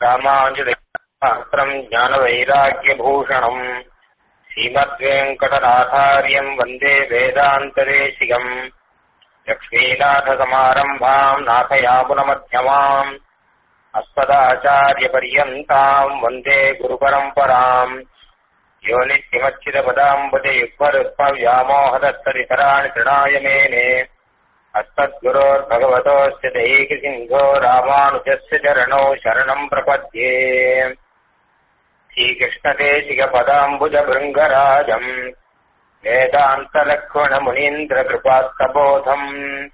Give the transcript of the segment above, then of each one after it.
ராமானுஜதேசாஸ்திரம் ஞானவைராக்கியபூஷணம் ஸ்ரீமத்வேங்கடநாதாரியம் வந்தே வேதாந்ததேசிகம் லக்ஷ்மீநாதசமாரம்பாம் நாथयामुनमध्यमाम् अस्मदाचार्यपर्यन्ताम् वन्दे गुरुपरम्पराम् यो नित्यमच्युतपदाम्बुजयुग्मरुत्पव्यामोहदत्तरितराणि तृणाय मेने अस्मद्गुरोर्भगवतोऽस्य दैकसिन्धो रामानुजस्य चरणौ शरणम् प्रपद्ये श्रीकृष्णदेशिकपदाम्बुजभृङ्गराजम् वेदान्तलक्ष्मणमुनीन्द्रकृपात्तबोधम्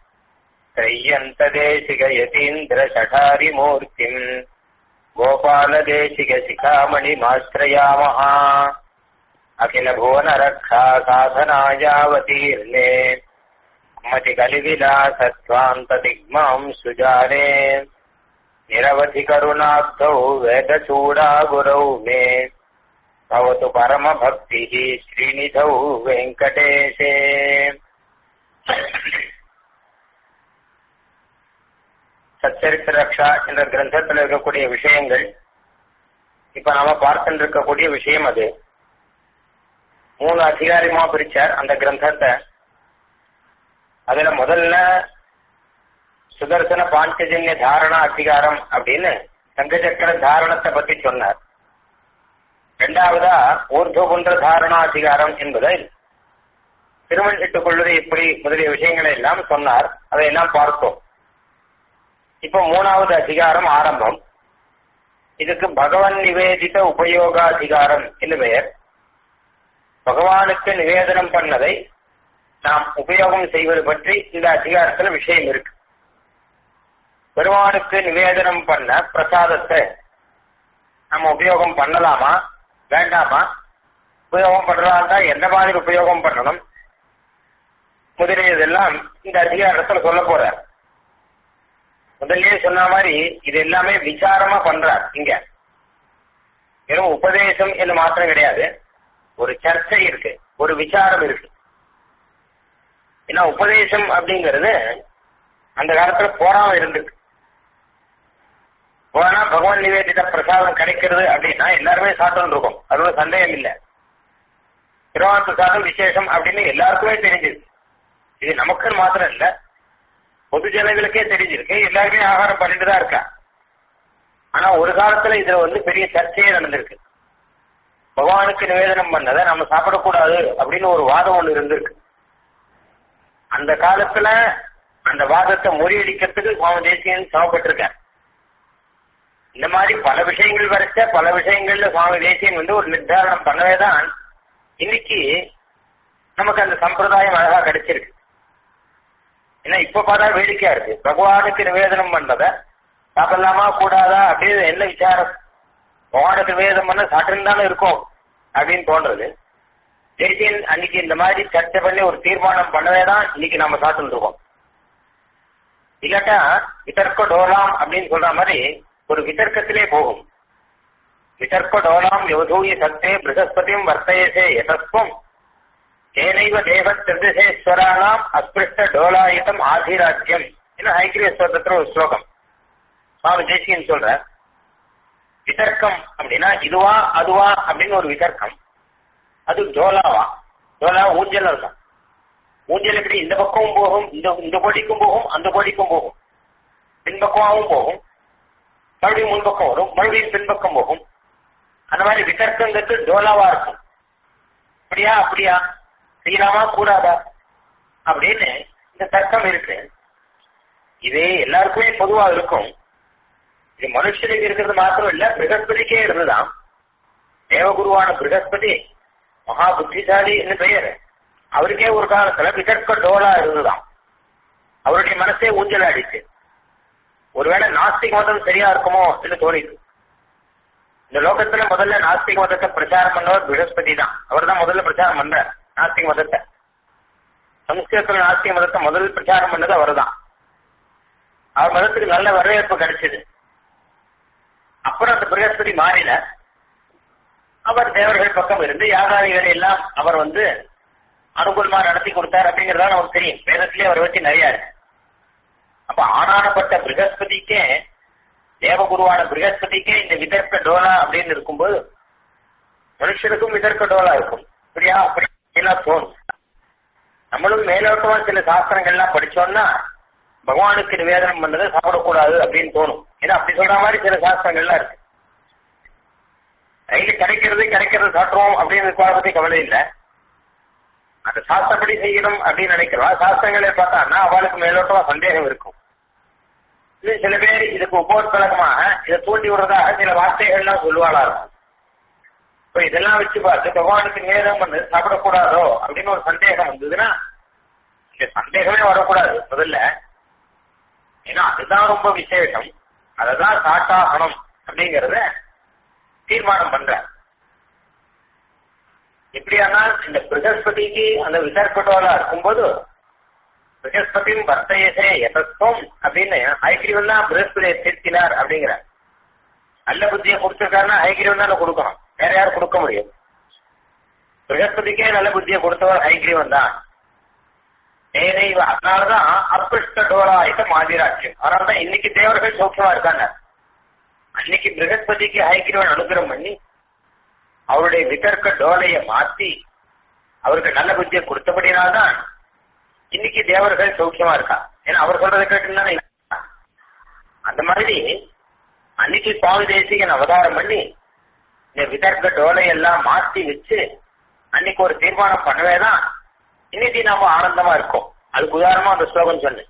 त्रय्यन्तदेशिकयतीन्द्रशठारिमूर्तिम् गोपालदेशिकशिखामणिमाश्रयामः अखिलभुवनरक्षा साधनायावतीर्णे मतिकलिविलासत्वान्तदिग्माम् सुजाने निरवधिकरुणाब्धौ वेदचूडागुरौ मे भवतु परमभक्तिः श्रीनिधौ வெங்கடேஷே சச்சரித்திர ரக்ஷா என்ற கிரந்தத்தில் இருக்கக்கூடிய விஷயங்கள் இப்ப நாம பார்த்துட்டு இருக்கக்கூடிய விஷயம் அது மூணு அதிகாரமா பிரிச்சார் அந்த கிரந்தத்தை அதுல முதல்ல சுதர்சன பாஞ்சஜன்ய தாரணா அதிகாரம் அப்படின்னு சங்கச்சக்கர தாரணத்தை பத்தி சொன்னார் இரண்டாவதா ஊர்துகுன்ற தாரணா அதிகாரம் என்பதை திருமண் இட்டுக் கொள்வது எப்படி முதலிய விஷயங்களை எல்லாம் சொன்னார் அதையெல்லாம் பார்த்தோம் இப்போ மூணாவது அதிகாரம் ஆரம்பம் இதுக்கு பகவன் நிவேதித உபயோகாதிகாரம் என்று பெயர் பகவானுக்கு நிவேதனம் பண்ணதை நாம் உபயோகம் செய்வது பற்றி இந்த அதிகாரத்துல விஷயம் இருக்கு பெருமானுக்கு நிவேதனம் பண்ண பிரசாதத்தை நம்ம உபயோகம் பண்ணலாமா வேண்டாமா உபயோகம் பண்றதா எந்த மாதிரி உபயோகம் பண்ணணும் முதலியதெல்லாம் இந்த அதிகாரத்துல சொல்ல போற முதல்லயே சொன்ன மாதிரி இது எல்லாமே விசாரமா பண்றார் இங்க வெறும் உபதேசம் என்று மாத்திரம் கிடையாது ஒரு சர்ச்சை இருக்கு ஒரு விசாரம் இருக்கு ஏன்னா உபதேசம் அப்படிங்கிறது அந்த காலத்துல போராம இருந்திருக்கு போனா பகவான் நிவேதித பிரசாதம் கிடைக்கிறது அப்படின்னா எல்லாருமே சாப்பிட்டு இருக்கும் அதோட சந்தேகம் இல்லை திருவான் பிரசாதம் விசேஷம் அப்படின்னு எல்லாருக்குமே தெரிஞ்சது இது நமக்கு மாத்திரம் இல்ல பொது ஜனங்களுக்கே தெரிஞ்சிருக்கு எல்லாருமே ஆகாரம் பண்ணிட்டு தான் இருக்கா ஆனா ஒரு காலத்துல இதுல வந்து பெரிய சர்ச்சையே நடந்திருக்கு பகவானுக்கு நிவேதனம் பண்ணதை நம்ம சாப்பிடக்கூடாது அப்படின்னு ஒரு வாதம் ஒண்ணு இருந்திருக்கு அந்த காலத்துல அந்த வாதத்தை முறியடிக்கிறதுக்கு சுவாமி தேசியன் சமப்பட்டிருக்கார் இந்த மாதிரி பல விஷயங்கள் வரைச்ச பல விஷயங்கள்ல சுவாமி தேசியன் வந்து ஒரு நிர்தாரணம் பண்ணவே தான் இன்னைக்கு நமக்கு அந்த சம்பிரதாயம் அழகா கிடைச்சிருக்கு ஏன்னா இப்ப பார்த்தா வேடிக்கையா இருக்கு பகவானுக்கு நிவேதனம் பண்றத சாப்பிடலாமா கூடாதா அப்படின்னு என்ன விசாரம் பகவானுக்கு நிவேதனம் பண்ண சாப்பிட்டு தானே இருக்கும் அப்படின்னு தோன்றது தேசியன் அன்னைக்கு இந்த மாதிரி சர்ச்சை பண்ணி ஒரு தீர்மானம் பண்ணவே தான் இன்னைக்கு நம்ம சாப்பிட்டு இருக்கோம் இல்லாட்டா விதர்க்க டோலாம் அப்படின்னு சொல்ற மாதிரி ஒரு விதர்க்கத்திலே போகும் விதர்க்க டோலாம் யோதூய சத்தே பிரகஸ்பதியும் வர்த்தயசே யதஸ்வம் ஏனைவ தேவ திருதசேஸ்வரானாம் அஸ்பிருஷ்ட டோலாயுதம் ஆதிராஜ்யம் என்ன ஹைகிரேஸ்வரத்துல ஒரு ஸ்லோகம் சுவாமி தேசியன் சொல்ற விதர்க்கம் அப்படின்னா இதுவா அதுவா அப்படின்னு ஒரு விதர்க்கம் அது டோலாவா டோலா ஊஞ்சல் இருக்கும் ஊஞ்சல் எப்படி இந்த பக்கமும் போகும் இந்த இந்த கோடிக்கும் போகும் அந்த கோடிக்கும் போகும் பின்பக்கமாகவும் போகும் மறுபடியும் முன்பக்கம் வரும் மறுபடியும் பின்பக்கம் போகும் அந்த மாதிரி விதர்க்கங்கிறது டோலாவா இருக்கும் அப்படியா அப்படியா செய்யலாமா கூடாதா அப்படின்னு இந்த தர்க்கம் இருக்கு இது எல்லாருக்குமே பொதுவா இருக்கும் இது மனுஷனுக்கு இருக்கிறது மாத்திரம் இல்ல பிரகஸ்பதிக்கே இருந்துதான் தேவகுருவான பிரகஸ்பதி மகா புத்திசாலி என்று பெயர் அவருக்கே ஒரு காலத்துல விதர்க்க டோலா இருந்துதான் அவருடைய மனசே ஊஞ்சல் ஆடிச்சு ஒருவேளை நாஸ்திக மதம் சரியா இருக்குமோ என்று தோணிது இந்த லோகத்துல முதல்ல நாஸ்திக மதத்தை பிரச்சாரம் பண்ணவர் பிரகஸ்பதி தான் அவர் தான் முதல்ல பிரச்சாரம் பண்றார் நாஸ்திக மதத்தை சமஸ்கிருதத்துல நாஸ்திக மதத்தை முதல் பிரச்சாரம் பண்ணது அவர் தான் அவர் மதத்துக்கு நல்ல வரவேற்பு கிடைச்சது அப்புறம் அந்த பிரகஸ்பதி மாறின அவர் தேவர்கள் பக்கம் இருந்து யாகாதிகளை எல்லாம் அவர் வந்து அனுகூலமா நடத்தி கொடுத்தார் அப்படிங்கறதான் நமக்கு தெரியும் வேதத்திலே அவரை வச்சு நிறைய இருக்கு அப்ப ஆனானப்பட்ட பிரகஸ்பதிக்கே தேவகுருவான பிரகஸ்பதிக்கே இந்த விதர்க்க டோலா அப்படின்னு இருக்கும்போது மனுஷனுக்கும் விதர்க்க டோலா இருக்கும் இப்படியா அப்படி எல்லாம் தோணும் நம்மளும் மேலோட்டமா சில சாஸ்திரங்கள்லாம் படிச்சோம்னா பகவானுக்கு நிவேதனம் பண்ணதை சாப்பிடக்கூடாது அப்படின்னு தோணும் ஏன்னா அப்படி சொல்ற மாதிரி சில சாஸ்திரங்கள்லாம் இருக்கு கையில கிடைக்கிறது கிடைக்கிறது சாப்பிடுவோம் அப்படின்னு பத்தி கவலை இல்லை அந்த சாஸ்திரப்படி செய்யணும் அப்படின்னு நினைக்கிறவா சாஸ்திரங்களை பார்த்தான்னா அவளுக்கு மேலோட்டமா சந்தேகம் இருக்கும் இது சில பேர் இதுக்கு உபோத்பலகமாக இதை தூண்டி விடுறதாக சில வார்த்தைகள்லாம் சொல்லுவாளா இருக்கும் இப்ப இதெல்லாம் வச்சு பார்த்து பகவானுக்கு நிவேதனம் பண்ணு சாப்பிடக்கூடாதோ அப்படின்னு ஒரு சந்தேகம் வந்ததுன்னா இந்த சந்தேகமே வரக்கூடாது முதல்ல ஏன்னா அதுதான் ரொம்ப விசேஷம் அததான் சாட்டாகணும் அப்படிங்கறத தீர்மானம் பண்ற எப்படியானால் இந்த பிரகஸ்பதிக்கு அந்த விசர்க்கட்டோலா இருக்கும்போது பிரகஸ்பதியும் வர்த்தயசே எதத்துவம் அப்படின்னு ஐக்கிரிவன் தான் பிரகஸ்பதியை திருத்தினார் அப்படிங்கிற நல்ல புத்தியை கொடுத்திருக்காருன்னா ஐக்கிரிவன் தானே கொடுக்கணும் வேற யாரும் கொடுக்க முடியும் பிரகஸ்பதிக்கே நல்ல புத்தியை கொடுத்தவர் ஐக்கிரிவன் தான் ஏனை அதனாலதான் அப்பிருஷ்ட டோலாயிட்ட மாதிராட்சியம் அதனாலதான் இன்னைக்கு தேவர்கள் சௌக்கியமா இருக்காங்க அன்னைக்கு பிரகஸ்பதிக்கு ஹைகிரவன் அனுகிரம் பண்ணி அவருடைய விதர்க்க டோலைய மாத்தி அவருக்கு நல்ல புத்தியை கொடுத்தபடினால்தான் இன்னைக்கு தேவர்கள் சௌக்கியமா இருக்கா ஏன்னா அவர் சொல்றதை கேட்டுதானே அந்த மாதிரி அன்னைக்கு சுவாமி தேசிகன் அவதாரம் பண்ணி இந்த விதர்க்க டோலையெல்லாம் மாத்தி வச்சு அன்னைக்கு ஒரு தீர்மானம் பண்ணவேதான் இன்னைக்கு நம்ம ஆனந்தமா இருக்கோம் அதுக்கு உதாரணமா அந்த ஸ்லோகம் சொன்னேன்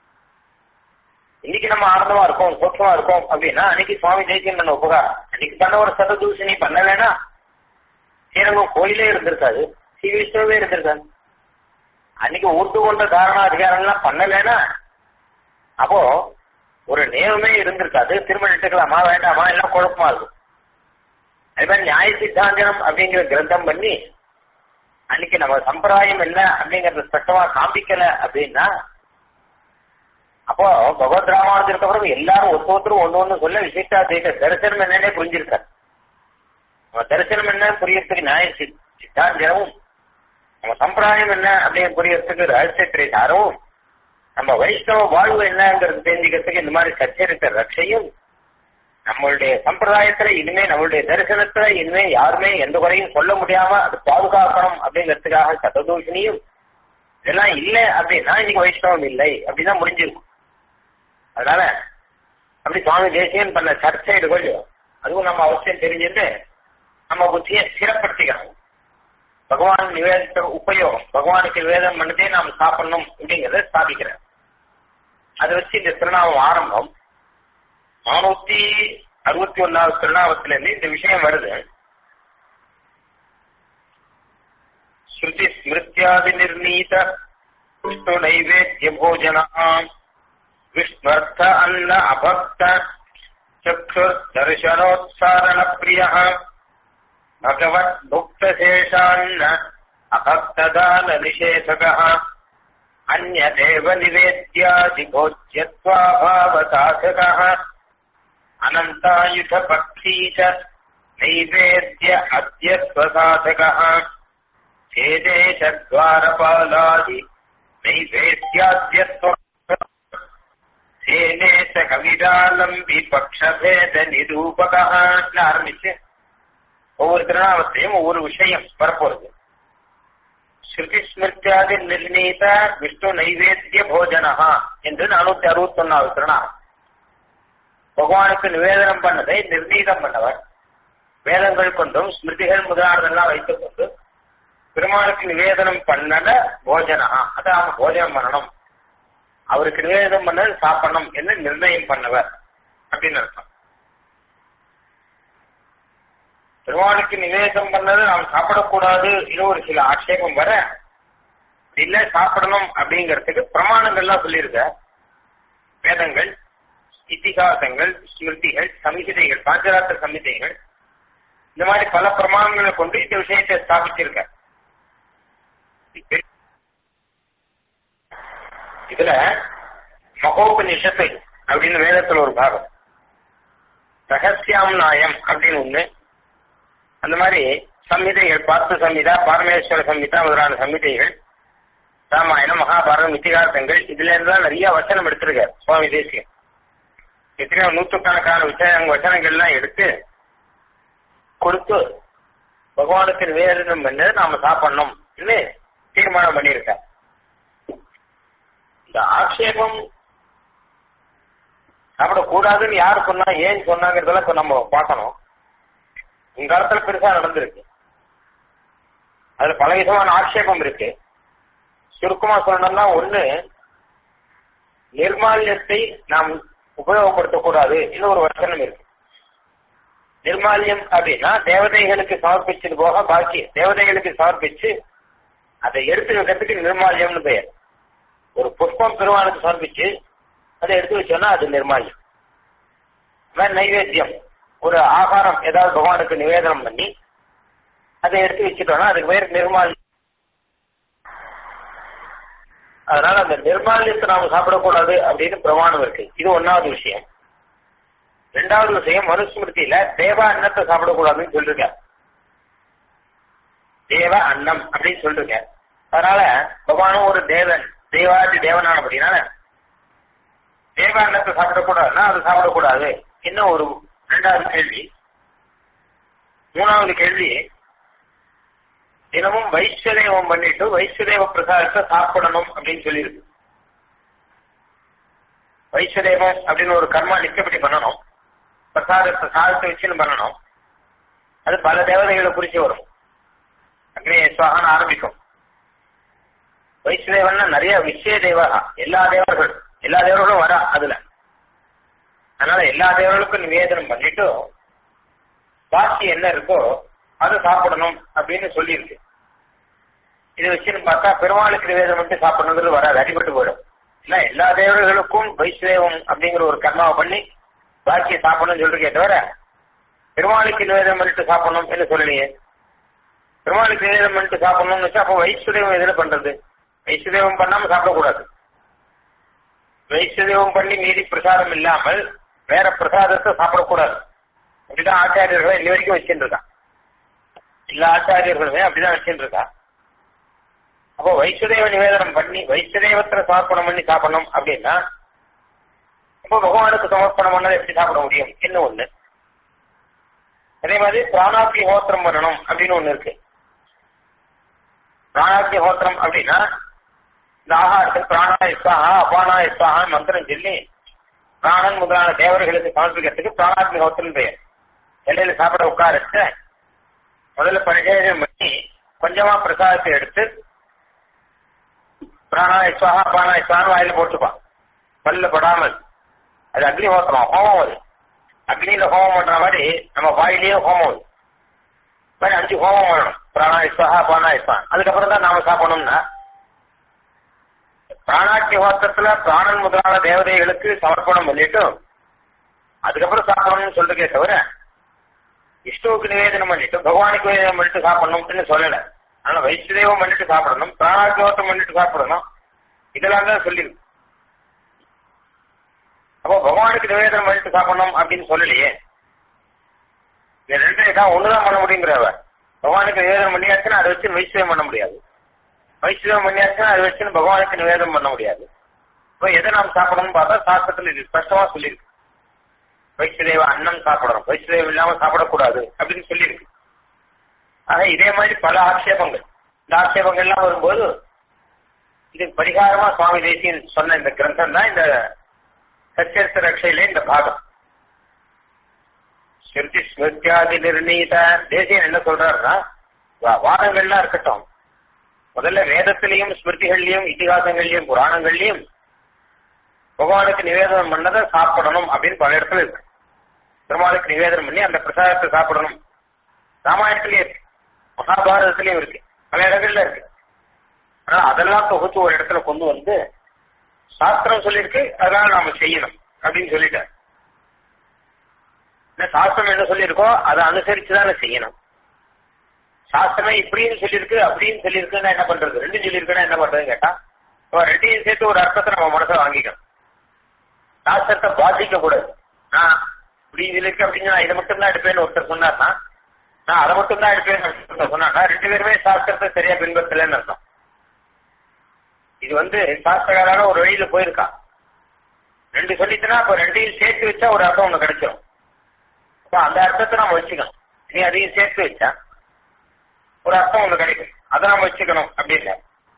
இன்னைக்கு நம்ம ஆனந்தமா இருக்கோம் சோக்கியமா இருக்கோம் அப்படின்னா அன்னைக்கு சுவாமி ஜெயிக்கன் பண்ண உபகாரம் அன்னைக்கு பண்ண ஒரு சததூசணி பண்ணலைன்னா ஸ்ரீரங்கம் கோயிலே இருந்திருக்காது ஸ்ரீ விஷ்ணுவே இருந்திருக்காது அன்னைக்கு ஊர்த்து கொண்ட தாரணா அதிகாரம்லாம் பண்ணலைன்னா அப்போ ஒரு நேரமே இருந்திருக்காது திரும்ப எடுத்துக்கலாமா வேண்டாமா எல்லாம் குழப்பமா இருக்கும் அதே மாதிரி நியாய சித்தாந்தனம் அப்படிங்கிற கிரந்தம் பண்ணி அன்னைக்கு நம்ம சம்பிரதாயம் என்ன அப்படிங்கறத ஸ்பஷ்டமா காண்பிக்கல அப்படின்னா அப்போ பகவத் ராமானுஜருக்கு அப்புறம் எல்லாரும் ஒருத்த ஒருத்தரும் ஒண்ணு ஒண்ணு சொல்ல விசிஷ்டா தெய்வ தரிசனம் என்னன்னே புரிஞ்சிருக்காரு நம்ம தரிசனம் என்ன புரியறதுக்கு நியாய சித்தாந்தனமும் நம்ம சம்பிரதாயம் என்ன அப்படின்னு புரியறதுக்கு ரகசிய திரைசாரமும் நம்ம வைஷ்ணவ வாழ்வு என்னங்கிறது தெரிஞ்சுக்கிறதுக்கு இந்த மாதிரி சச்சரித்த ரட்சையும் நம்மளுடைய சம்பிரதாயத்துல இனிமே நம்மளுடைய தரிசனத்துல இனிமே யாருமே எந்த குறையும் சொல்ல முடியாம அது பாதுகாக்கணும் அப்படிங்கிறதுக்காக சததூஷணியும் இதெல்லாம் இல்லை அப்படின்னா இன்னைக்கு வைஷ்ணவம் இல்லை அப்படின்னா முடிஞ்சிருக்கும் அதனால அப்படி சுவாமி தேசியன் பண்ண சர்ச்சை இது கொஞ்சம் அதுவும் நம்ம அவசியம் தெரிஞ்சுட்டு நம்ம புத்தியை ஸ்திரப்படுத்திக்கணும் பகவான் நிவேதத்தை உபயோகம் பகவானுக்கு நிவேதம் பண்ணதே நாம் சாப்பிடணும் அப்படிங்கறத ஸ்தாபிக்கிறேன் அதை வச்சு இந்த திருநாமம் ஆரம்பம் நானூத்தி அறுபத்தி ஒன்னாவது திருநாமத்துல இருந்து இந்த விஷயம் வருது ஸ்ருதி ஸ்மிருத்தியாதி நிர்ணீத விஷ்ணு நைவேத்திய போஜனா விஷ்ணர்த்த அன்ன அபக்த சக்ஷுர் தர்சனோத்சாரண பிரிய பகவத் புக்தசேஷான்ன அபக்ததான நிஷேதக अन्यदेव निवेद्यादिभोज्यत्वाभावसाधकः अनन्तायुधपक्षी च नैवेद्य अद्यत्वसाधकः छेदेशद्वारपालादि नैवेद्याद्यत्व சேனே ச கவிதாலம்பி பக்ஷபேத நிரூபகா ஆரம்பிச்சு ஒவ்வொரு திருநாமத்தையும் ஒவ்வொரு விஷயம் வரப்போறது ஸ்ருதி ஸ்மிருத்தியாதி நிர்ணீத விஷ்ணு நைவேத்திய போஜனஹா என்று நானூத்தி அறுபத்தி ஒன்னாவது திருநாமம் பகவானுக்கு நிவேதனம் பண்ணதை நிர்ணீதம் பண்ணவர் வேதங்கள் கொண்டும் ஸ்மிருதிகள் முதலானதெல்லாம் வைத்துக் கொண்டு பெருமாளுக்கு நிவேதனம் பண்ணத போஜனஹா அதான் போஜனம் பண்ணணும் அவருக்கு நிவேதனம் பண்ணது சாப்பிடணும் என்று நிர்ணயம் பண்ணவர் அப்படின்னு அர்த்தம் பெருமாளுக்கு நிவேதம் பண்ணது நாம் சாப்பிடக்கூடாது இது ஒரு சில ஆட்சேபம் வர இல்ல சாப்பிடணும் அப்படிங்கறதுக்கு பிரமாணங்கள்லாம் சொல்லியிருக்க வேதங்கள் இத்திகாசங்கள் ஸ்மிருதிகள் சமிகிதைகள் பாஞ்சராத்திர சமிதைகள் இந்த மாதிரி பல பிரமாணங்களை கொண்டு இந்த விஷயத்தை ஸ்தாபிச்சிருக்க இதுல மகோபனிஷத்து அப்படின்னு வேதத்துல ஒரு பாகம் ரகசியாம் நாயம் அப்படின்னு ஒண்ணு அந்த மாதிரி சம்ஹிதைகள் பார்த்து சம்ஹிதா பரமேஸ்வர சம்ஹிதா முதலான சம்ஹிதைகள் ராமாயணம் மகாபாரதம் இத்திகாசங்கள் இதுல இருந்தா நிறைய வச்சனம் எடுத்திருக்கார் சுவாமி தேசியம் எத்தனையோ நூற்றுக்கணக்கான விஷய வச்சனங்கள்லாம் எடுத்து கொடுத்து பகவானுக்கு நிவேதனம் பண்ணது நாம சாப்பிடணும் தீர்மானம் பண்ணியிருக்க இந்த ஆக்ஷேபம் சாப்பிடக்கூடாதுன்னு யார் சொன்னா ஏன் சொன்னாங்கிறதெல்லாம் இப்ப நம்ம பார்க்கணும் இந்த காலத்துல பெருசா நடந்திருக்கு அதுல பல விதமான ஆட்சேபம் இருக்கு சுருக்கமா சொல்லணும்னா ஒண்ணு நிர்மால்யத்தை நாம் உபயோகப்படுத்தக்கூடாது இன்னும் ஒரு வசனம் இருக்கு நிர்மால்யம் அப்படின்னா தேவதைகளுக்கு சமர்ப்பிச்சது போக பாக்கி தேவதைகளுக்கு சமர்ப்பிச்சு அதை எடுத்து வைக்கிறதுக்கு நிர்மால்யம்னு பெயர் ஒரு புஷ்பம் பெருமானுக்கு சமர்ப்பிச்சு அதை எடுத்து வச்சோம்னா அது நிர்மால்யம் வேற நைவேத்தியம் ஒரு ஆகாரம் ஏதாவது பகவானுக்கு நிவேதனம் பண்ணி அதை எடுத்து வச்சுட்டோம்னா அதுக்கு பேர் நிர்மால்யம் அதனால அந்த நிர்மால்யத்தை நாம சாப்பிடக்கூடாது அப்படின்னு பிரமாணம் இருக்கு இது ஒன்னாவது விஷயம் ரெண்டாவது விஷயம் மனுஸ்மிருதியில தேவ அன்னத்தை சாப்பிடக்கூடாதுன்னு சொல்லிருக்க தேவ அன்னம் அப்படின்னு சொல்லிருக்க அதனால பகவானும் ஒரு தேவன் தேவாதி தேவனான அப்படின்னால தேவ அன்னத்தை சாப்பிடக்கூடாதுன்னா அது சாப்பிடக்கூடாது இன்னும் ஒரு ரெண்டாவது கேள்வி மூணாவது கேள்வி தினமும் வைஸ்வதேவம் பண்ணிட்டு வைஸ்வதேவ பிரசாதத்தை சாப்பிடணும் அப்படின்னு சொல்லியிருக்கு வைஸ்வதேவம் அப்படின்னு ஒரு கர்மா நிச்சயப்படி பண்ணணும் பிரசாதத்தை சாதத்தை வச்சுன்னு பண்ணணும் அது பல தேவதைகளை குறிச்சு வரும் அக்னிய சுவாகன்னு ஆரம்பிக்கும் வைஸ்வதேவன்னா நிறைய விஷய தேவகா எல்லா தேவர்களும் எல்லா தேவர்களும் வரா அதுல அதனால எல்லா தேவர்களுக்கும் நிவேதனம் பண்ணிட்டு பாக்கி என்ன இருக்கோ அதை சாப்பிடணும் அப்படின்னு சொல்லியிருக்கு இதை வச்சுன்னு பார்த்தா பெருமாளுக்கு நிவேதனம் மட்டும் சாப்பிடணுங்கிறது வராது அடிபட்டு போயிடும் இல்ல எல்லா தேவர்களுக்கும் வைஷ்ணவம் அப்படிங்கிற ஒரு கர்மாவை பண்ணி பாக்கிய சாப்பிடணும்னு சொல்லிருக்கே தவிர பெருமாளுக்கு நிவேதனம் பண்ணிட்டு சாப்பிடணும் என்ன சொல்லலையே பெருமாளுக்கு நிவேதனம் பண்ணிட்டு சாப்பிடணும்னு வச்சா அப்போ வைஷ்ணதேவம் எதுல பண்றது வைஷ்ணதேவம் பண்ணாம சாப்பிடக்கூடாது வைஷ்ணதேவம் பண்ணி மீதி பிரசாதம் இல்லாமல் வேற பிரசாதத்தை சாப்பிடக்கூடாது அப்படிதான் ஆச்சாரியர்கள் இன்னி வரைக்கும் வச்சுட்டு இருக்கா எல்லா ஆச்சாரியர்களுமே அப்படிதான் வச்சுட்டு இருக்கா அப்போ வைஷ்ணதேவ நிவேதனம் பண்ணி வைஷ்ணதேவத்துல சமர்ப்பணம் பண்ணி சாப்பிடணும் அப்படின்னா அப்போ பகவானுக்கு சமர்ப்பணம் பண்ணதை எப்படி சாப்பிட முடியும் என்ன ஒண்ணு அதே மாதிரி பிராணாத்தி ஹோத்திரம் பண்ணணும் அப்படின்னு ஒண்ணு இருக்கு பிராணாத்தி ஹோத்திரம் அப்படின்னா இந்த ஆகாரத்தில் பிராணாயுஸ்வாகா அபானாயுஸ்வாகா மந்திரம் சொல்லி பிராணன் முதலான தேவர்களுக்கு சமர்ப்பிக்கிறதுக்கு பிராணாத்மி ஹோத்திரம் பெயர் எல்லையில சாப்பிட உட்காரச்சு முதல்ல பரிசேதம் பண்ணி கொஞ்சமா பிரசாதத்தை எடுத்து பிராணாயுஸ்வாகா அபானாயுஸ்வான்னு வாயில போட்டுப்பான் பல்ல படாமல் அது அக்னி ஹோத்திரம் ஹோமம் அது அக்னியில ஹோமம் பண்ற மாதிரி நம்ம வாயிலேயே ஹோமம் அது மாதிரி அஞ்சு ஹோமம் பண்ணணும் பிராணாயுஸ்வாகா அபானாயுஸ்வான் அதுக்கப்புறம் தான் நாம சாப்பிடணும்னா பிராணாட்சி ஹோத்திரத்துல பிராணன் முதலான தேவதைகளுக்கு சமர்ப்பணம் பண்ணிட்டு அதுக்கப்புறம் சாப்பிடணும்னு சொல்லிருக்கே தவிர விஷ்ணுவுக்கு நிவேதனம் பண்ணிட்டு பகவானுக்கு நிவேதனம் பண்ணிட்டு சாப்பிடணும்னு சொல்லல ஆனா வைஷ்ணதேவம் பண்ணிட்டு சாப்பிடணும் பிராணாக்கியோட்டம் பண்ணிட்டு சாப்பிடணும் இதெல்லாம் தான் சொல்லிருக்கு அப்போ பகவானுக்கு நிவேதனம் பண்ணிட்டு சாப்பிடணும் அப்படின்னு சொல்லலையே இந்த ரெண்டு தான் ஒண்ணுதான் பண்ண முடியுங்கிறவ பகவானுக்கு நிவேதனம் பண்ணியாச்சுன்னா அதை வச்சு வைஷ்ணவம் பண்ண முடியாது வைஷ்ணவம் பண்ணியாச்சுன்னா அதை வச்சு பகவானுக்கு நிவேதனம் பண்ண முடியாது இப்போ எதை நாம் சாப்பிடணும்னு பார்த்தா சாஸ்திரத்துல இது ஸ்பஷ்டமா சொல்லியிருக்கு வைஷ்ணதேவ அன்னம் சாப்பிடணும் வைஷ்ணதேவம் இல்லாம சாப்பிடக்கூடாது அப்படின்னு சொல்லியிருக்கு ஆக இதே மாதிரி பல ஆட்சேபங்கள் இந்த ஆட்சேபங்கள்லாம் வரும்போது இது பரிகாரமா சுவாமி தேசியன் சொன்ன இந்த கிரந்தம் தான் இந்த சச்சரித்த ரட்சையில இந்த பாகம் ஸ்மிருதி ஸ்மிருத்தியாதி நிர்ணீத தேசியன் என்ன சொல்றாருன்னா வாதங்கள்லாம் இருக்கட்டும் முதல்ல வேதத்திலையும் ஸ்மிருதிகள்லயும் இதிகாசங்கள்லயும் புராணங்கள்லயும் பகவானுக்கு நிவேதனம் பண்ணதை சாப்பிடணும் அப்படின்னு பல இடத்துல இருக்கு பெருமாளுக்கு நிவேதனம் பண்ணி அந்த பிரசாதத்தை சாப்பிடணும் ராமாயணத்திலயும் இருக்கு மகாபாரதத்திலயும் இருக்கு பல இடங்கள்ல இருக்கு ஆனா அதெல்லாம் தொகுத்து ஒரு இடத்துல கொண்டு வந்து சாஸ்திரம் சொல்லியிருக்கு அதனால நாம செய்யணும் அப்படின்னு சொல்லிட்டார் சாஸ்திரம் என்ன சொல்லியிருக்கோ அதை அனுசரிச்சு தானே செய்யணும் சாஸ்திரமே இப்படின்னு சொல்லியிருக்கு அப்படின்னு சொல்லியிருக்குன்னா என்ன பண்றது ரெண்டும் சொல்லியிருக்குன்னா என்ன பண்றதுன்னு கேட்டா ரெண்டையும் சேர்த்து ஒரு அர்த்தத்தை நம்ம மனசை வாங்கிக்கணும் சாஸ்திரத்தை பாதிக்க கூடாது நான் இப்படி இதுல இருக்கு அப்படின்னு நான் இதை மட்டும் தான் எடுப்பேன்னு ஒருத்தர் சொன்னார்னா நான் அதை மட்டும் தான் எடுப்பேன்னு சொன்னா ரெண்டு பேருமே சாஸ்திரத்தை சரியா பின்பற்றலன்னு அர்த்தம் இது வந்து சாஸ்திரகாரான ஒரு வழியில போயிருக்கான் ரெண்டு சொல்லிட்டுனா அப்ப ரெண்டையும் சேர்த்து வச்சா ஒரு அர்த்தம் ஒண்ணு கிடைச்சிடும் அப்ப அந்த அர்த்தத்தை நம்ம வச்சுக்கணும் நீ அதையும் சேர்த்து வச்சா ஒரு அர்த்தம் ஒண்ணு கிடைக்கும் அதை நம்ம வச்சுக்கணும் அப்படின்னு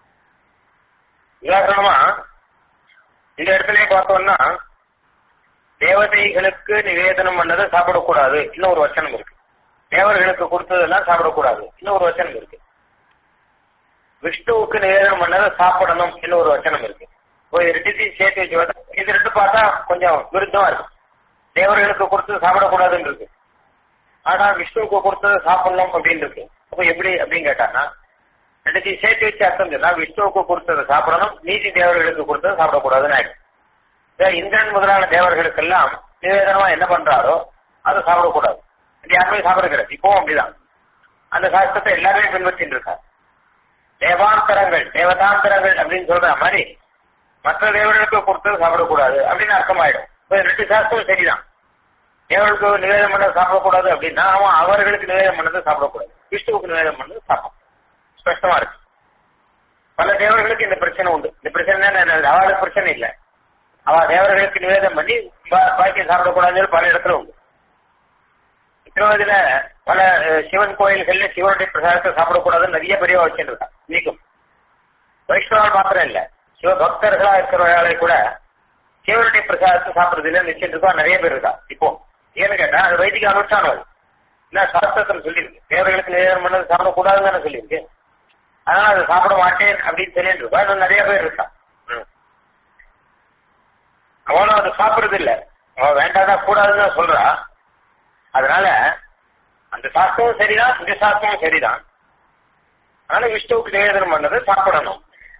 உதாரணமா இந்த இடத்துலயே பார்த்தோம்னா தேவதைகளுக்கு நிவேதனம் பண்ணதை சாப்பிடக்கூடாது இன்னும் ஒரு வச்சனம் இருக்கு தேவர்களுக்கு கொடுத்ததெல்லாம் சாப்பிடக்கூடாது இன்னும் ஒரு வச்சனம் இருக்கு விஷ்ணுவுக்கு நிவேதனம் பண்ணதை சாப்பிடணும் இன்னும் ஒரு வச்சனம் இருக்கு இப்போ இது ரெண்டுத்தையும் சேர்த்து வச்சு பார்த்தா இது ரெண்டு பார்த்தா கொஞ்சம் விருத்தமா இருக்கும் தேவர்களுக்கு கொடுத்தது சாப்பிடக்கூடாதுன்னு இருக்கு ஆனா விஷ்ணுவுக்கு கொடுத்தது சாப்பிடணும் அப்படின்னு இருக்கு அப்ப எப்படி அப்படின்னு கேட்டாங்கன்னா ரெண்டுத்தையும் சேர்த்து வச்சு அர்த்தம் சொன்னா விஷ்ணுவுக்கு கொடுத்ததை சாப்பிடணும் நீதி தேவர்களுக்கு கொடுத்ததை சாப்பிடக்கூடாதுன்னு ஆயிடும் இந்திரன் முதலான தேவர்களுக்கெல்லாம் நிவேதனமா என்ன பண்றாரோ அதை சாப்பிடக்கூடாது இது யாருமே சாப்பிடுகிறது இப்பவும் அப்படிதான் அந்த சாஸ்திரத்தை எல்லாருமே பின்பற்றிட்டு இருக்காங்க தேவாந்தரங்கள் தேவதாந்தரங்கள் அப்படின்னு சொல்ற மாதிரி மற்ற தேவர்களுக்கு கொடுத்தது சாப்பிடக்கூடாது அப்படின்னு அர்த்தமாயிடும் இப்போ ரெண்டு சாஸ்திரம் சரிதான் தேவர்களுக்கு நிவேதனம் பண்ணது சாப்பிடக்கூடாது அப்படின்னா அவன் அவர்களுக்கு நிவேதனம் பண்ணது சாப்பிடக்கூடாது விஷ்ணுவுக்கு நிவேதனம் பண்ணது சாப்பிடும் ஸ்பஷ்டமா இருக்கு பல தேவர்களுக்கு இந்த பிரச்சனை உண்டு இந்த பிரச்சனை அவளுக்கு பிரச்சனை இல்லை அவ தேவர்களுக்கு நிவேதனம் பண்ணி பாக்கியம் சாப்பிடக்கூடாதுன்னு பல இடத்துல உண்டு திருவதியில பல சிவன் கோயில்கள்ல சிவனுடைய பிரசாதத்தை சாப்பிடக்கூடாதுன்னு நிறைய பெரியவா வச்சுருக்கா நீக்கும் வைஷ்ணவால் மாத்திரம் இல்ல சிவ பக்தர்களா இருக்கிறவர்களை கூட சிவனுடைய பிரசாதத்தை சாப்பிடுறது இல்ல நிச்சயம் இருக்கா நிறைய பேர் இருக்கா இப்போ ஏன்னு கேட்டா அது வைதிக அனுஷ்டானம் அது என்ன சாஸ்திரத்தில் சொல்லியிருக்கு தேவர்களுக்கு நிவேதனம் பண்ணது சாப்பிடக்கூடாதுன்னு தானே சொல்லியிருக்கு அதனால அதை சாப்பிட மாட்டேன் அப்படின்னு சொல்லிட்டு இருக்கா இன்னும் நிறைய பேர் இருக்கா அவனும் அதை சாப்பிடுறது இல்ல அவன் வேண்டாதா கூடாதுன்னு சொல்றா அதனால அந்த சாஸ்திரமும் சரிதான் இந்த சாஸ்திரமும் சரிதான் அதனால விஷ்ணுவுக்கு நிவேதனம் பண்ணதை சாப்பிடணும்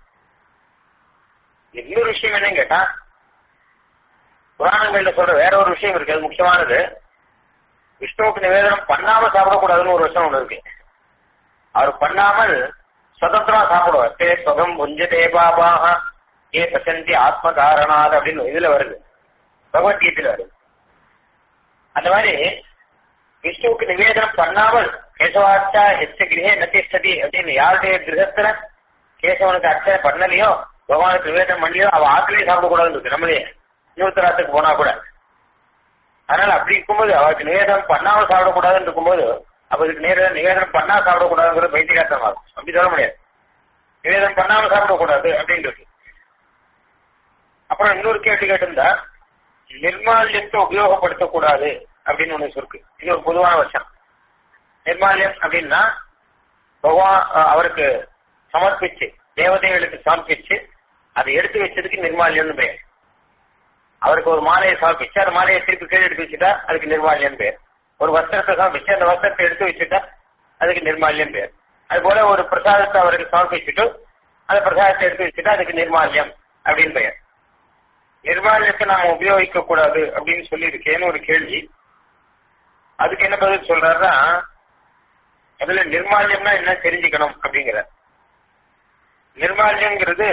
இன்னொரு விஷயம் என்னன்னு கேட்டா புராணங்கள்ல சொல்ற வேற ஒரு விஷயம் இருக்கு அது முக்கியமானது விஷ்ணுவுக்கு நிவேதனம் பண்ணாம சாப்பிடக்கூடாதுன்னு ஒரு விஷயம் ஒண்ணு இருக்கு அவர் பண்ணாமல் சுதந்திரமா சாப்பிடுவார் தே சுகம் புஞ்சதே பாபாக ஏ பசந்தி ஆத்ம காரணாத் அப்படின்னு இதுல வருது பகவத்கீதையில வருது அந்த மாதிரி விஷ்ணுவுக்கு நிவேதனம் பண்ணாமல் கேசவாச்சா எச்ச கிரகே நத்திஷ்டதி அப்படின்னு யாருடைய கிரகத்துல கேசவனுக்கு அர்ச்சனை பண்ணலையோ பகவானுக்கு நிவேதனம் பண்ணியோ அவ ஆத்திலேயே சாப்பிடக்கூடாதுன்னு இருக்கு நம்மளே இன்னொருத்தராத்துக்கு போனா கூட அதனால அப்படி இருக்கும்போது அவருக்கு நிவேதனம் பண்ணாம சாப்பிடக்கூடாதுன்னு இருக்கும்போது அப்ப இதுக்கு நேர நிவேதனம் பண்ணா சாப்பிடக்கூடாதுங்கிறது பைத்தியகார்த்தமாகும் அப்படி சொல்ல முடியாது நிவேதனம் பண்ணாம சாப்பிடக்கூடாது அப்படின்றது அப்புறம் இன்னொரு கேள்வி கேட்டிருந்தா நிர்மால்யத்தை உபயோகப்படுத்தக்கூடாது அப்படின்னு ஒண்ணு இருக்கு இது ஒரு பொதுவான வருஷம் நிர்மால்யம் அப்படின்னா பகவான் அவருக்கு சமர்ப்பிச்சு தேவதைகளுக்கு சமர்ப்பிச்சு அதை எடுத்து வச்சதுக்கு நிர்மால்யம்னு பெயர் அவருக்கு ஒரு மாலையை சமர்ப்பிச்சு அந்த மாலையை திருப்பி கீழே எடுத்து வச்சுட்டா அதுக்கு நிர்மால்யம் பேர் ஒரு வஸ்திரத்தை சமர்ப்பிச்சு அந்த வஸ்திரத்தை எடுத்து வச்சுட்டா அதுக்கு நிர்மால்யம் பேர் அது போல ஒரு பிரசாதத்தை அவருக்கு சமர்ப்பிச்சுட்டு அந்த பிரசாதத்தை எடுத்து வச்சுட்டா அதுக்கு நிர்மால்யம் அப்படின்னு பெயர் நிர்மால்யத்தை நாம உபயோகிக்க கூடாது அப்படின்னு சொல்லி இருக்கேன்னு ஒரு கேள்வி அதுக்கு என்ன பதில் சொல்றாருன்னா அதுல நிர்மால்யம்னா என்ன தெரிஞ்சுக்கணும் அப்படிங்கிற நிர்மால்யங்கிறது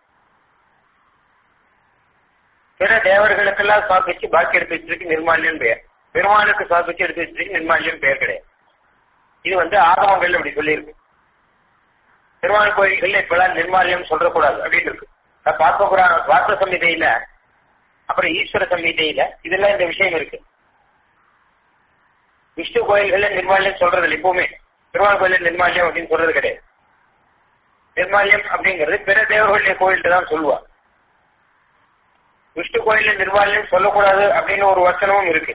பிற தேவர்களுக்கெல்லாம் சாப்பிச்சு பாக்கி எடுத்து வச்சிருக்கு நிர்மால்யம் பெயர் பெருமானுக்கு சாப்பிச்சு எடுத்து வச்சிருக்கு நிர்மால்யம் பெயர் கிடையாது இது வந்து ஆகமங்கள் அப்படி சொல்லியிருக்கு பெருமாள் கோயில்கள் இப்பெல்லாம் நிர்மால்யம் சொல்லக்கூடாது அப்படின்னு இருக்கு பார்த்த புராண பார்த்த சம்ஹிதையில அப்புறம் ஈஸ்வர சம்ஹிதையில இதெல்லாம் இந்த விஷயம் இருக்கு விஷ்ணு கோயில்கள்ல நிர்மால்யம் சொல்றது இல்லை எப்பவுமே பெருமாள் கோயில நிர்மால்யம் அப்படின்னு சொல்றது கிடையாது நிர்மால்யம் அப்படிங்கிறது பிற தேவர்களுடைய கோயில்கிட்ட தான் சொல்லுவா விஷ்ணு கோயில்ல நிர்மால்யம் சொல்லக்கூடாது அப்படின்னு ஒரு வச்சனமும் இருக்கு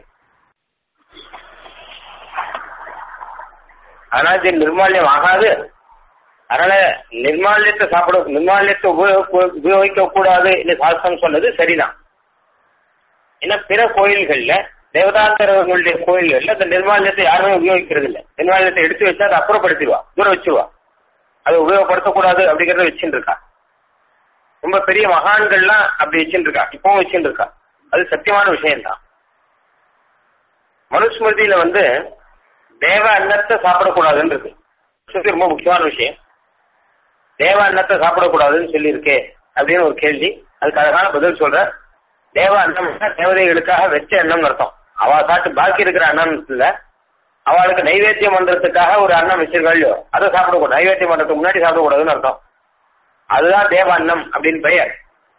அதனால இது நிர்மால்யம் ஆகாது அதனால நிர்மால்யத்தை சாப்பிட நிர்மால்யத்தை உபயோகிக்க கூடாது என்று சாஸ்திரம் சொன்னது சரிதான் ஏன்னா பிற கோயில்கள்ல தேவதாந்தரர்களுடைய கோயில்கள்ல அந்த நிர்மால்யத்தை யாருமே உபயோகிக்கிறது இல்லை நிர்மால்யத்தை எடுத்து வச்சா அதை அப்புறப்படுத்திடுவா தூரம் வச்சிருவா அதை உபயோகப்படுத்தக்கூடாது அப்படிங்கறத வச்சுட்டு இருக்கா ரொம்ப பெரிய மகான்கள்லாம் அப்படி வச்சுட்டு இருக்கா இப்பவும் வச்சுட்டு இருக்கா அது சத்தியமான விஷயம்தான் மனுஸ்மிருதியில வந்து தேவ அன்னத்தை சாப்பிடக்கூடாதுன்னு இருக்கு ரொம்ப முக்கியமான விஷயம் தேவ அன்னத்தை சாப்பிடக்கூடாதுன்னு சொல்லியிருக்கே அப்படின்னு ஒரு கேள்வி அதுக்கு அழகான பதில் சொல்ற தேவ அன்னம் தேவதைகளுக்காக வச்ச அன்னம் அர்த்தம் அவ சாப்பிட்டு பாக்கி இருக்கிற அன்னம் இல்ல அவளுக்கு நைவேத்தியம் பண்றதுக்காக ஒரு அன்னம் வச்சிருக்காள் அதை சாப்பிடக்கூடாது நைவேத்தியம் பண்றதுக்கு முன்னாடி சாப்பிடக்கூடாதுன்னு அர்த்தம் அதுதான் தேவ அன்னம் அப்படின்னு பெயர்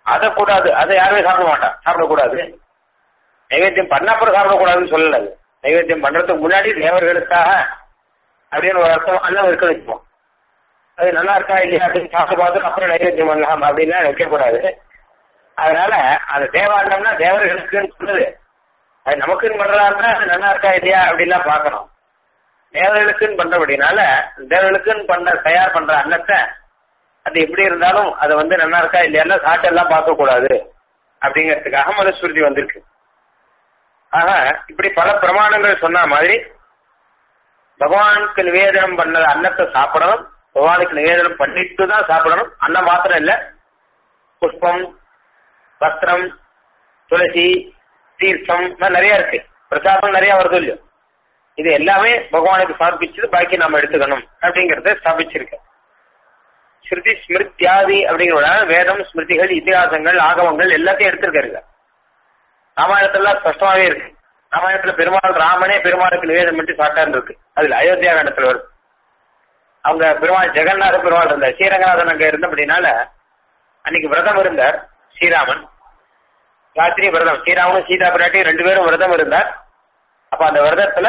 அதை கூடாது அதை யாருமே சாப்பிட மாட்டான் சாப்பிடக்கூடாது நைவேத்தியம் பண்ண அப்புறம் சாப்பிடக்கூடாதுன்னு சொல்லல அது நைவேத்தியம் பண்றதுக்கு முன்னாடி தேவர்களுக்காக அப்படின்னு ஒரு அர்த்தம் அன்னம் இருக்க வச்சுப்போம் அது நல்லா இருக்கா இல்லையா அப்படின்னு சாப்பிட்டு பார்த்துட்டு அப்புறம் நைவேத்தியம் பண்ணலாம் அப்படின்லாம் வைக்கக்கூடாது அதனால அந்த தேவாண்டம்னா தேவர்களுக்குன்னு சொல்லுது அது நமக்குன்னு பண்றதா இருந்தா அது நல்லா இருக்கா இல்லையா அப்படின்லாம் பார்க்கணும் தேவர்களுக்குன்னு பண்றபடினால தேவர்களுக்குன்னு பண்ற தயார் பண்ற அன்னத்தை அது எப்படி இருந்தாலும் அது வந்து நல்லா இருக்கா இல்லையா சாப்பிட்டு எல்லாம் பார்க்க கூடாது அப்படிங்கிறதுக்காக மனுஸ்மிருதி வந்திருக்கு ஆக இப்படி பல பிரமாணங்கள் சொன்ன மாதிரி பகவானுக்கு நிவேதனம் பண்ண அன்னத்தை சாப்பிடணும் பகவானுக்கு நிவேதனம் பண்ணிட்டு தான் சாப்பிடணும் அன்னம் மாத்திரம் இல்ல புஷ்பம் வஸ்திரம் துளசி தீர்த்தம் மாதிரி நிறைய இருக்கு பிரசாதம் நிறைய வருது இல்லையோ இது எல்லாமே பகவானுக்கு சமர்ப்பிச்சது பாக்கி நாம எடுத்துக்கணும் அப்படிங்கறத ஸ்தாபிச்சிருக்க ஸ்ருதி ஸ்மிருத்தியாதி அப்படிங்கிற வேதம் ஸ்மிருதிகள் இதிகாசங்கள் ஆகவங்கள் எல்லாத்தையும் எடுத்திருக்காருங்க ராமாயணத்துல ஸ்பஷ்டமாவே இருக்கு ராமாயணத்துல பெருமாள் ராமனே பெருமாளுக்கு நிவேதனம் பண்ணி சாட்டான்னு இருக்கு அதுல அயோத்தியா காண்டத்துல வருது அவங்க பெருமாள் ஜெகநாத பெருமாள் இருந்தார் ஸ்ரீரங்கநாதன் அங்க இருந்தபடினால அன்னைக்கு விரதம் இருந்தார் ஸ்ரீராமன் ராத்திரி விரதம் ஸ்ரீராமனும் சீதா பிராட்டி ரெண்டு பேரும் விரதம் இருந்தார் அப்ப அந்த விரதத்துல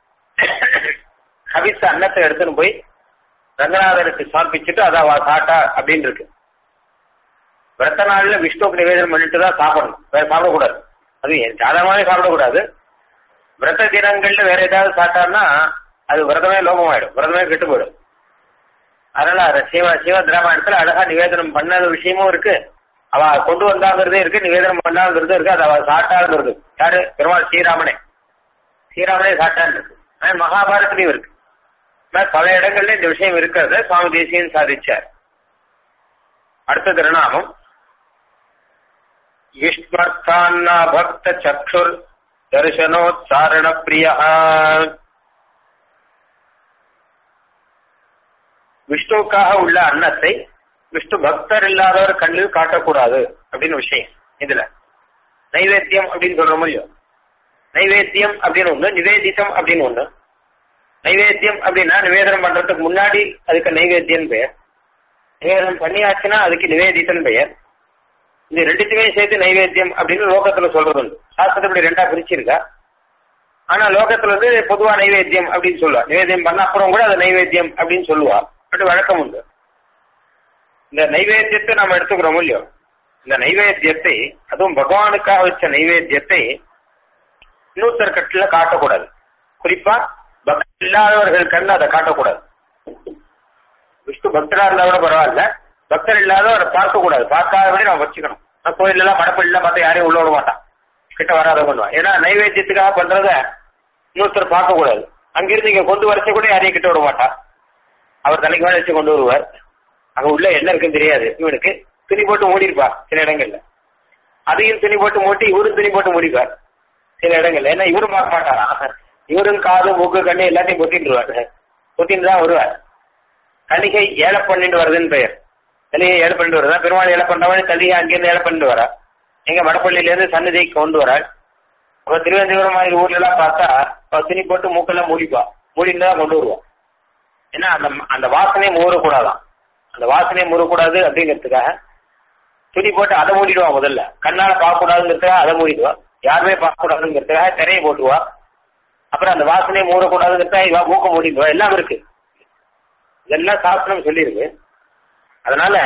ஹவிச அன்னத்தை எடுத்துன்னு போய் ரங்கநாதனுக்கு சமர்ப்பிச்சுட்டு அதை அவ சாட்டா அப்படின்னு இருக்கு விரத்த நாள்ல விஷ்ணுக்கு நிவேதனம் பண்ணிட்டு தான் சாப்பிடணும் வேற சாப்பிடக்கூடாது அது சாதாரணமாவே சாப்பிடக்கூடாது விரத தினங்கள்ல வேற ஏதாவது சாப்பிட்டாருன்னா அது விரதமே லோகமாயிடும் விரதமே கெட்டு போயிடும் அதனால அதை சிவ சிவ திராமாயணத்துல அழகா நிவேதனம் பண்ணாத விஷயமும் இருக்கு அவ கொண்டு வந்தாங்கிறதே இருக்கு நிவேதனம் பண்ணாங்கிறதும் இருக்கு அது அவ சாட்டாங்கிறது யாரு பெருமாள் ஸ்ரீராமனே ஸ்ரீராமனே சாட்டான்னு இருக்கு ஆனா மகாபாரத்லயும் இருக்கு பல இடங்கள்ல இந்த விஷயம் இருக்கிறத சுவாமி தேசியன் சாதிச்சார் அடுத்த திருநாமம் விஷ்மர்த்தான்னா பக்த சக்ஷுர் தரிசனோச்சாரண பிரியா விஷ்ணுவுக்காக உள்ள அன்னத்தை விஷ்ணு பக்தர் இல்லாதவர் கண்ணில் காட்டக்கூடாது அப்படின்னு விஷயம் இதுல நைவேத்தியம் அப்படின்னு சொல்ற முடியும் நைவேத்தியம் அப்படின்னு ஒண்ணு நிவேதித்தம் அப்படின்னு ஒண்ணு நைவேத்தியம் அப்படின்னா நிவேதனம் பண்றதுக்கு முன்னாடி அதுக்கு நைவேத்தியம் பெயர் நிவேதனம் பண்ணியாச்சுன்னா அதுக்கு நிவேதித்தன் பெயர் இந்த ரெண்டுத்தையுமே சேர்த்து நைவேத்தியம் அப்படின்னு லோகத்துல சொல்றது உண்டு சாஸ்திரப்படி ரெண்டா பிரிச்சிருக்கா ஆனா லோகத்துல வந்து பொதுவா நைவேத்தியம் அப்படின்னு சொல்லுவா நிவேத்தியம் பண்ண அப்புறம் கூட அது நைவேத்தியம் அப்படின்னு சொல்லுவா அப்படி வழக்கம் உண்டு இந்த நைவேத்தியத்தை நம்ம எடுத்துக்கிறோம் இல்லையோ இந்த நைவேத்தியத்தை அதுவும் பகவானுக்காக வச்ச நைவேத்தியத்தை இன்னொருத்தர் கட்டில காட்டக்கூடாது குறிப்பா பக்தர் இல்லாதவர்கள் கண்ணு அதை காட்டக்கூடாது விஷ்ணு பக்தரா இருந்தா கூட பரவாயில்ல பக்தர் இல்லாதவரை பார்க்க கூடாது பார்க்காதபடி நம்ம வச்சுக்கணும் கோயில் எல்லாம் படப்பெல்லாம் பார்த்தா யாரையும் உள்ள விட மாட்டான் கிட்ட வராத பண்ணுவான் ஏன்னா நைவேத்தியத்துக்காக பண்றத இன்னொருத்தர் பார்க்க கூடாது அங்கிருந்து இங்க கொண்டு வரச்ச கூட யாரையும் கிட்ட விட மாட்டான் அவர் தலைக்கு மேல வச்சு கொண்டு வருவார் அங்க உள்ள என்ன இருக்குன்னு தெரியாது இவனுக்கு துணி போட்டு மூடிருப்பா சில இடங்கள்ல அதையும் துணி போட்டு மூட்டி இவரும் துணி போட்டு மூடிப்பார் சில இடங்கள்ல ஏன்னா இவரும் பார்க்க மாட்டாராம் இவரும் காது மூக்கு கண்ணு எல்லாத்தையும் பொத்திட்டுருவாரு பொத்திட்டு தான் வருவார் கலிகை ஏழை பண்ணிட்டு வருதுன்னு பெயர் கலிகை ஏழை பண்ணிட்டு வருதா பெருமாள் ஏழை பண்றவன் கலிகை அங்கிருந்து ஏழை பண்ணிட்டு வரா எங்க வடப்பள்ளியில இருந்து சன்னதிக்கு கொண்டு வராள் அப்ப திருவனந்தபுரம் மாதிரி ஊர்ல எல்லாம் பார்த்தா துணி போட்டு மூக்கெல்லாம் மூடிப்பா மூடிட்டு தான் கொண்டு வருவா ஏன்னா அந்த அந்த வாசனையை மூறக்கூடாதான் அந்த வாசனையை மூறக்கூடாது அப்படிங்கிறதுக்காக துணி போட்டு அதை மூடிடுவா முதல்ல கண்ணால பார்க்க கூடாதுங்கிறதுக்காக அதை மூடிடுவா யாருமே பார்க்க கூடாதுங்கிறதுக்காக திரையை போட்டுவா அப்புறம் அந்த வாசனையை மூடக்கூடாதுங்கிறதுக்காக இவா மூக்க மூடிடுவா எல்லாம் இருக்கு இதெல்லாம் சாஸ்திரம் சொல்லியிருக்கு அதனால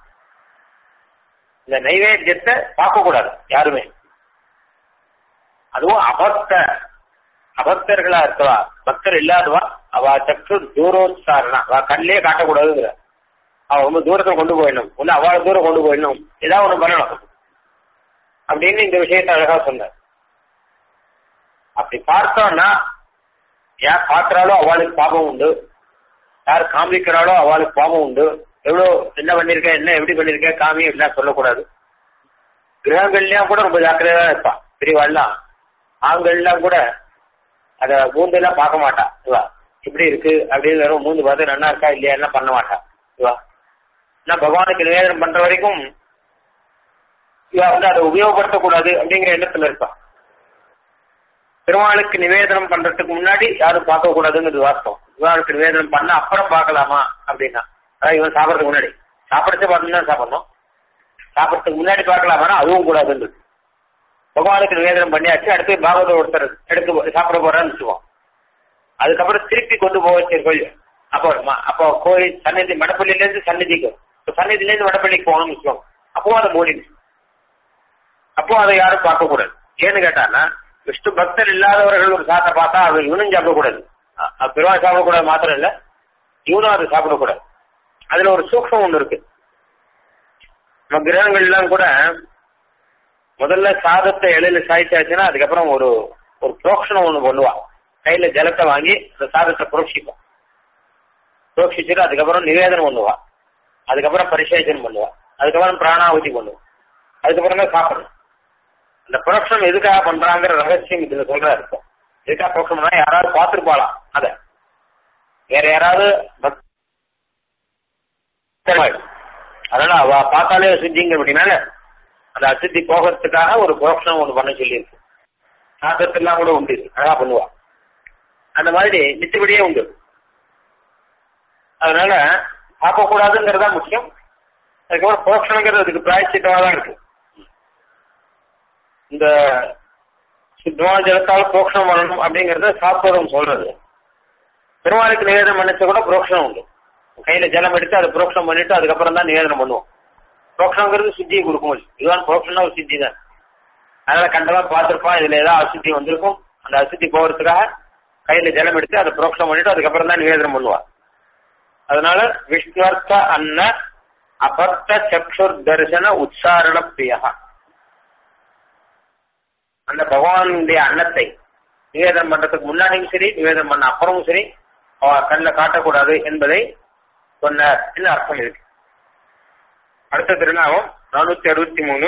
இந்த நைவேத்தியத்தை பார்க்க கூடாது யாருமே அதுவும் அபக்த அபக்தர்களா இருக்கவா பக்தர் இல்லாதவா அவ சற்று தூரோச்சாரணா அவ கண்ணிலே காட்டக்கூடாதுங்கிற அவ ரொம்ப தூரத்துல கொண்டு போயிடணும் ஒண்ணு அவ்வளவு தூரம் கொண்டு போயிடணும் ஏதாவது ஒண்ணு பண்ணணும் அப்படின்னு இந்த விஷயத்த அழகா சொன்னார் அப்படி பார்த்தோம்னா யார் பார்க்கிறாளோ அவளுக்கு பாபம் உண்டு யார் காமிக்கிறாளோ அவளுக்கு பாவம் உண்டு எவ்வளோ என்ன பண்ணிருக்க என்ன எப்படி பண்ணிருக்க காமி எல்லாம் சொல்லக்கூடாது கிரகங்கள்லயும் கூட ரொம்ப ஜாக்கிரதையா தான் இருப்பான் பெரியவாள்லாம் ஆண்கள்லாம் கூட அத மூந்தெல்லாம் பார்க்க மாட்டா இவா இப்படி இருக்கு அப்படின்னு வெறும் மூந்து பார்த்து நல்லா இருக்கா இல்லையா எல்லாம் பண்ண மாட்டா இவா ஆனா பகவானுக்கு நிவேதனம் பண்ற வரைக்கும் இவா வந்து அதை உபயோகப்படுத்தக்கூடாது அப்படிங்கிற எண்ணத்துல இருப்பான் பெருமாளுக்கு நிவேதனம் பண்றதுக்கு முன்னாடி யாரும் பார்க்க கூடாதுங்கிறது வாஸ்தவம் பெருமாளுக்கு நிவேதனம் பண்ண அப்புறம் பார்க்கலாமா அப்படின்னா அதான் இவன் சாப்பிடறதுக்கு முன்னாடி சாப்பிடச்சே பார்த்து தான் சாப்பிடணும் சாப்பிட்றதுக்கு முன்னாடி பார்க்கலாமா அதுவும் கூடாதுன்னு பகவானுக்கு நிவேதனம் பண்ணியாச்சு அடுத்து பாகவத ஒருத்தர் எடுத்து சாப்பிட போறான்னு வச்சுக்குவோம் அதுக்கப்புறம் திருப்பி கொண்டு போக வச்சிருக்கோம் அப்போ ம- அப்போ கோயில் சன்னதி மடப்பள்ளியில இருந்து சன்னதிக்கு இப்ப சன்னதியில இருந்து வடப்பள்ளிக்கு போகணும்னு வச்சுக்கோங்க அப்போ அதை மூடிடுச்சு அப்போ அதை யாரும் பார்க்க கூடாது ஏன்னு கேட்டான்னா விஷ்ணு பக்தர் இல்லாதவர்கள் ஒரு சாத்தை பார்த்தா அது இவனும் சாப்பிடக்கூடாது அ- அ- பெருமாள் சாப்பிடக்கூடாது மாத்திரம் இல்ல இவனும் அதை சாப்பிடக்கூடாது அதுல ஒரு சூக்ஷம் ஒண்ணு இருக்கு நம்ம கிரகங்கள்லாம் கூட முதல்ல சாதத்தை இலையில சாய்ச்சாச்சுன்னா அதுக்கப்புறம் ஒரு ஒரு புரோக்ஷனம் ஒண்ணு பண்ணுவா கையில ஜலத்தை வாங்கி அந்த சாதத்தை புரோக்ஷிப்போம் புரோக்ஷிச்சுட்டு அதுக்கப்புறம் நிவேதனம் பண்ணுவா அதுக்கப்புறம் பரிசேஜனம் பண்ணுவா அதுக்கப்புறம் பிராணாவதி பண்ணுவா அதுக்கப்புறம் தான் சாப்பிடணும் அந்த புரோக்ஷனம் எதுக்காக பண்றாங்கிற ரகசியம் இதுல சொல்றா இருக்கும் எதுக்காக புரோக்ஷம்னா யாராவது பார்த்துருப்பாளாம் அத வேற யாராவது பக்தர்கள். அதனால அவ பார்த்தாலே சுத்திங்க அப்படின்னால அந்த அசுத்தி போகிறதுக்காக ஒரு புரோக்ஷனம் ஒண்ணு பண்ண சொல்லியிருக்கு சாஸ்திரத்தெல்லாம் கூட உண்டு இது. அழகா பண்ணுவா அந்த மாதிரி நிச்சயப்படியே உண்டு அதனால பார்க்கக்கூடாதுங்கிறதா முக்கியம் அதுக்கப்புறம் புரோக்ஷனங்கிறது அதுக்கு பிராய்ச்சித்தமா தான் இருக்கு இந்த சுத்தமான ஜலத்தால் புரோக்ஷனம் பண்ணணும் அப்படிங்கறத சாஸ்திரம் சொல்றது பெருமாளுக்கு நிவேதனம் பண்ணிச்ச கூட புரோக்ஷனம் உண்டு கையில ஜலம் எடுத்து அதை புரோக்ஷனம் பண்ணிட்டு அதுக்கப்புறம் தான் நிவேதனம் பண்ணுவோம் புரோக்ஷனங்கிறது சுத்தியை கொடுக்கும் இதுதான் புரோக்ஷனா ஒரு சித்தி தான் அதனால கண்டவா பார்த்திருப்பான் இதுல ஏதாவது அசுத்தி வந்திருக்கும் அந்த அசுத்தி போகிறதுக்காக கையில ஜலம் எடுத்து அதை புரோக்ஷனம் பண்ணிட்டு அதுக்கப்புறம் தான் நிவேதனம் பண்ணுவா அதனால விஷ்ணுவர்த்த அன்ன அபர்த்த சக்ஷுர் தரிசன உச்சாரண பிரியா அந்த பகவானுடைய அன்னத்தை நிவேதனம் பண்றதுக்கு முன்னாடியும் சரி நிவேதனம் பண்ண அப்புறமும் சரி அவ கண்ணில் காட்டக்கூடாது என்பதை சொன்னார் என்று அர்த்தம் இருக்கு அடுத்த திருநாமம் நானூத்தி அறுபத்தி மூணு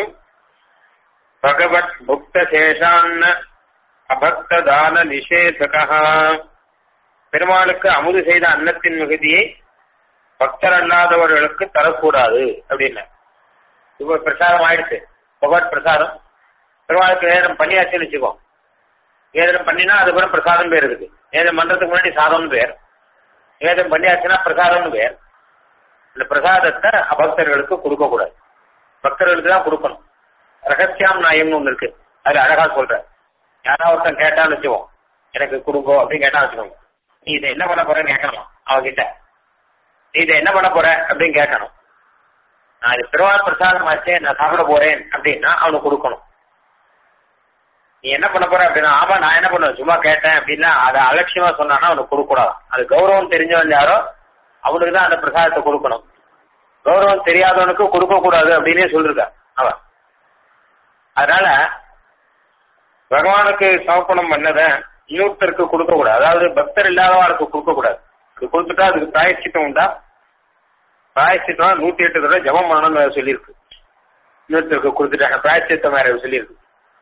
பகவத் புக்த சேஷான்ன அபக்த தான நிஷேதகா பெருமாளுக்கு அமுது செய்த அன்னத்தின் மிகுதியை பக்தர் அல்லாதவர்களுக்கு தரக்கூடாது அப்படின்னு இப்ப பிரசாதம் ஆயிடுச்சு பகவத் பிரசாதம் பெருமாளுக்கு வேதனம் பண்ணியாச்சுன்னு வச்சுக்கோ வேதனம் பண்ணினா அதுக்கப்புறம் பிரசாதம் பேர் இருக்குது வேதம் பண்றதுக்கு முன்னாடி சாதம்னு பேர் வேதம் பண்ணியாச்சுன்னா பிரசாதம்னு பேர் இந்த பிரசாதத்தை அபக்தர்களுக்கு கொடுக்க கூடாது பக்தர்களுக்கு தான் கொடுக்கணும் ரகசியாம் நாயம்னு ஒண்ணு இருக்கு அது அழகா சொல்ற யாராவது ஒருத்தன் கேட்டான்னு வச்சுக்கோம் எனக்கு கொடுங்கோ அப்படின்னு கேட்டா வச்சுக்கோங்க நீ இதை என்ன பண்ண போறேன்னு கேட்கணும் அவகிட்ட நீ இதை என்ன பண்ண போற அப்படின்னு கேட்கணும் நான் இது பெருமாள் பிரசாதம் ஆச்சே நான் சாப்பிட போறேன் அப்படின்னா அவனுக்கு கொடுக்கணும் நீ என்ன பண்ண போற அப்படின்னா ஆமா நான் என்ன பண்ணுவேன் சும்மா கேட்டேன் அப்படின்னா அதை அலட்சியமா சொன்னான்னா அவனுக்கு கொடுக்க கூடாது அது கௌரவம் தெரிஞ்சவன் யாரோ அவனுக்கு தான் அந்த பிரசாதத்தை கொடுக்கணும் கௌரவம் தெரியாதவனுக்கு கொடுக்க கூடாது அப்படின்னே சொல்லிருக்க அவன் அதனால பகவானுக்கு சமர்ப்பணம் பண்ணத இன்னொருத்தருக்கு கொடுக்க கூடாது அதாவது பக்தர் இல்லாதவனுக்கு கொடுக்க கூடாது அது கொடுத்துட்டா அதுக்கு பிராயச்சித்தம் உண்டா பிராயச்சித்தம் நூத்தி எட்டு தடவை ஜபம் பண்ணணும்னு வேற சொல்லியிருக்கு இன்னொருத்தருக்கு கொடுத்துட்டாங்க பிராயச்சித்தம் வேற சொல்லியிருக்கு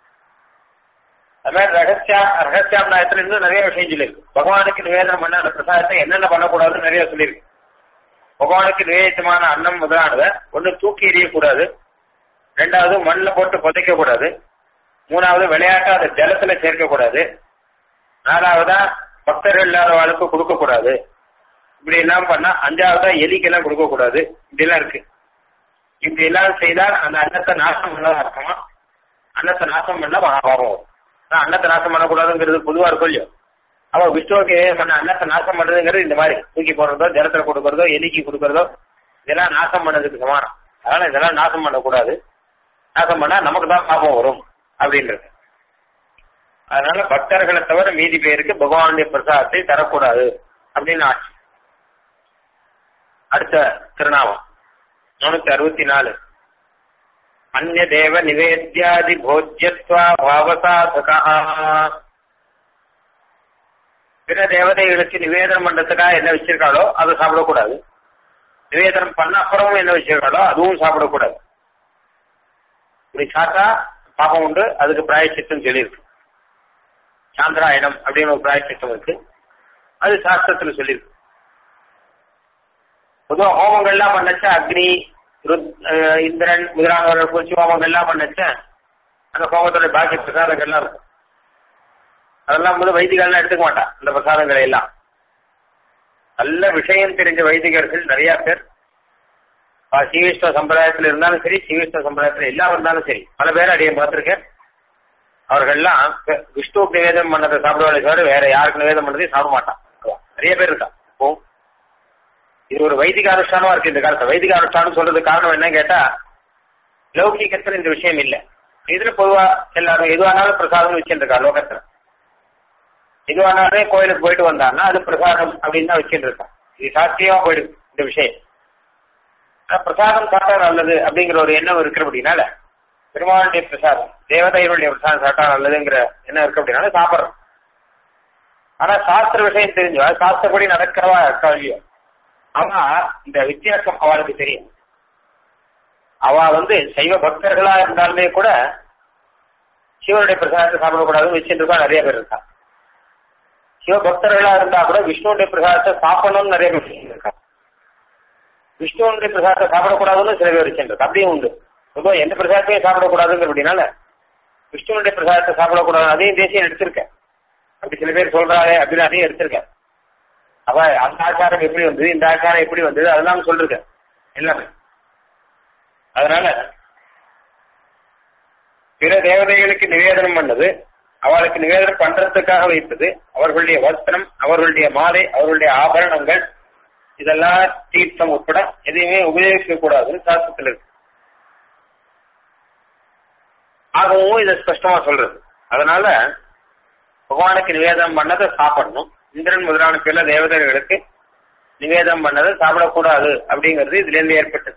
அது மாதிரி ரகசியா ரகசியாம்னாயத்துல இன்னும் நிறைய விஷயம் சொல்லியிருக்கு பகவானுக்கு நிவேதனம் பண்ண அந்த பிரசாதத்தை என்னென்ன பண்ணக்கூடாதுன்னு நிறைய சொல்லியிருக்கு பகவானுக்கு நிவேதித்தமான அன்னம் முதலானதை ஒண்ணு தூக்கி எறியக்கூடாது ரெண்டாவது மண்ணில் போட்டு புதைக்க கூடாது மூணாவது விளையாட்டா அதை ஜலத்துல சேர்க்கக்கூடாது நாலாவதா பக்தர்கள் இல்லாதவாளுக்கு கொடுக்க கூடாது இப்படி எல்லாம் பண்ணா அஞ்சாவதா எலிக்கெல்லாம் கொடுக்க கூடாது இப்படி எல்லாம் இருக்கு இப்படி எல்லாம் செய்தால் அந்த அன்னத்தை நாசம் பண்ணதா அர்த்தமா அன்னத்தை நாசம் பண்ணா மகாபாபம் வரும் ஆனா, அன்னத்தை நாசம் பண்ணக்கூடாதுங்கிறது பொதுவா இருக்கும் இல்லையோ அவ விஷ்ணுவுக்கு பண்ண அன்னத்தை நாசம் பண்றதுங்கிறது இந்த மாதிரி தூக்கி போடுறதோ ஜலத்துல கொடுக்கறதோ எலிக்கு கொடுக்கறதோ இதெல்லாம் நாசம் பண்ணதுக்கு சமானம் அதனால இதெல்லாம் நாசம் பண்ணக்கூடாது நாசம் பண்ணா நமக்கு தான் பாபம் வரும் அப்படின்றது அதனால பக்தர்களை தவிர மீதி பேருக்கு பகவானுடைய பிரசாதத்தை தரக்கூடாது அப்படின்னு ஆட்சி அடுத்த திருநாமம் நானூத்தி அறுபத்தி நாலு அந்நிய தேவ நிவேத்யாதி போஜ்யத்வா பாவசாதகா பிற தேவதைகளுக்கு நிவேதனம் பண்றதுக்காக என்ன வச்சிருக்காளோ அதை சாப்பிடக்கூடாது நிவேதனம் பண்ண அப்புறமும் என்ன வச்சிருக்காளோ அதுவும் சாப்பிடக்கூடாது இப்படி சாப்பிட்டா பாபம் உண்டு அதுக்கு பிராயச்சித்தம் சொல்லியிருக்கு சாந்திராயணம் அப்படின்னு ஒரு பிராயச்சித்தம் இருக்கு அது சாஸ்திரத்துல சொல்லியிருக்கு பொதுவா ஹோமங்கள்லாம் பண்ணச்ச அக்னி ருத் அஹ் இந்திரன் முதலானவர்கள் குறிச்சு ஹோமங்கள்லாம் பண்ணச்ச அந்த ஹோமத்தோட பாக்கி பிரசாதங்கள்லாம் இருக்கும் அதெல்லாம் வந்து வைதிகள்லாம் எடுத்துக்க மாட்டான் அந்த பிரசாதங்களை எல்லாம் நல்ல விஷயம் தெரிஞ்ச வைதிகர்கள் நிறைய பேர் சீவிஷ்ண சம்பிரதாயத்துல இருந்தாலும் சரி சீவிஷ்ண சம்பிரதாயத்துல இல்லாம இருந்தாலும் சரி பல பேர் அடைய பார்த்திருக்கேன் அவர்கள்லாம் விஷ்ணு நிவேதம் பண்ணதை சாப்பிடுவாங்க தவிர வேற யாருக்கு நிவேதம் பண்ணதையும் சாப்பிட மாட்டான் நிறைய பேர் இருக்கா இப்போ இது ஒரு வைதிக அனுஷ்டானமா இருக்கு இந்த காலத்துல வைதிக அனுஷ்டானம் சொல்றதுக்கு காரணம் என்னன்னு கேட்டா லௌகிகத்துல இந்த விஷயம் இல்லை இதுல பொதுவா எல்லாரும் எதுவானாலும் பிரசாதம் வச்சுட்டு இருக்கா லோகத்துல எதுவானாலே கோயிலுக்கு போயிட்டு வந்தான்னா அது பிரசாதம் அப்படின்னு தான் வச்சுட்டு இருக்கான் இது சாத்தியமா போயிடுது இந்த விஷயம் ஆனா பிரசாதம் சாப்பிட்டா நல்லது அப்படிங்கிற ஒரு எண்ணம் இருக்கிறபடினால பெருமாளுடைய பிரசாதம் தேவதைகளுடைய பிரசாதம் சாப்பிட்டா நல்லதுங்கிற எண்ணம் இருக்கு அப்படின்னால சாப்பிட்றோம் ஆனா சாஸ்திர விஷயம் தெரிஞ்சு சாஸ்திரப்படி நடக்கிறவா இருக்கா இல்லையோ ஆனா இந்த வித்தியாசம் அவளுக்கு தெரியும் அவ வந்து சைவ பக்தர்களா இருந்தாலுமே கூட சிவனுடைய பிரசாதத்தை சாப்பிடக்கூடாதுன்னு வச்சுட்டு இருக்கா நிறைய பேர் இருக்கா சிவ பக்தர்களா இருந்தா கூட விஷ்ணுடைய பிரசாதத்தை சாப்பிடணும்னு நிறைய பேர் இருக்கா விஷ்ணுடைய பிரசாதத்தை சாப்பிடக்கூடாதுன்னு சில பேர் வச்சுருக்கு அப்படியும் உண்டு பொதுவாக எந்த பிரசாதத்தையும் சாப்பிடக்கூடாதுங்க அப்படின்னால விஷ்ணுடைய பிரசாதத்தை சாப்பிடக்கூடாது அதையும் தேசியம் எடுத்திருக்கேன் அப்படி சில பேர் சொல்றாரு அப்படின்னு அதையும் எடுத்திருக்கேன் அவ அந்த ஆச்சாரம் எப்படி வந்தது இந்த ஆச்சாரம் எப்படி வந்தது அதெல்லாம் சொல்லிருக்கேன் எல்லாமே அதனால பிற தேவதைகளுக்கு நிவேதனம் பண்ணது அவளுக்கு நிவேதனம் பண்றதுக்காக வைப்பது அவர்களுடைய வஸ்திரம் அவர்களுடைய மாலை அவர்களுடைய ஆபரணங்கள் இதெல்லாம் தீர்த்தம் உட்பட எதையுமே உபயோகிக்க கூடாதுன்னு சாஸ்திரத்தில் இருக்கு ஆகவும் இதை ஸ்பஷ்டமா சொல்றது அதனால பகவானுக்கு நிவேதனம் பண்ணதை சாப்பிடணும் இந்திரன் முதலான பிற தேவதைகளுக்கு நிவேதனம் பண்ணதை சாப்பிடக்கூடாது அப்படிங்கிறது இதுல இருந்து ஏற்பட்டது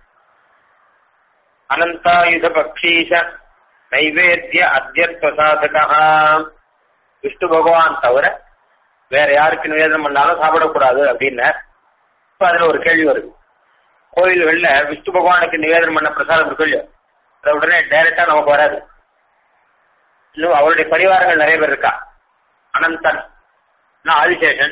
அனந்தாயுத பக்ஷீஷ நைவேத்திய அத்தியத்வ சாதகா விஷ்ணு பகவான் தவிர வேற யாருக்கு நிவேதனம் பண்ணாலும் சாப்பிடக்கூடாது அப்படின்னு இப்ப அதுல ஒரு கேள்வி வருது கோயில்கள்ல விஷ்ணு பகவானுக்கு நிவேதனம் பண்ண பிரசாதம் இருக்கு இல்லையோ அதை உடனே டைரக்டா நமக்கு வராது இன்னும் அவருடைய பரிவாரங்கள் நிறைய பேர் இருக்கா அனந்தன் ஆதிசேஷன்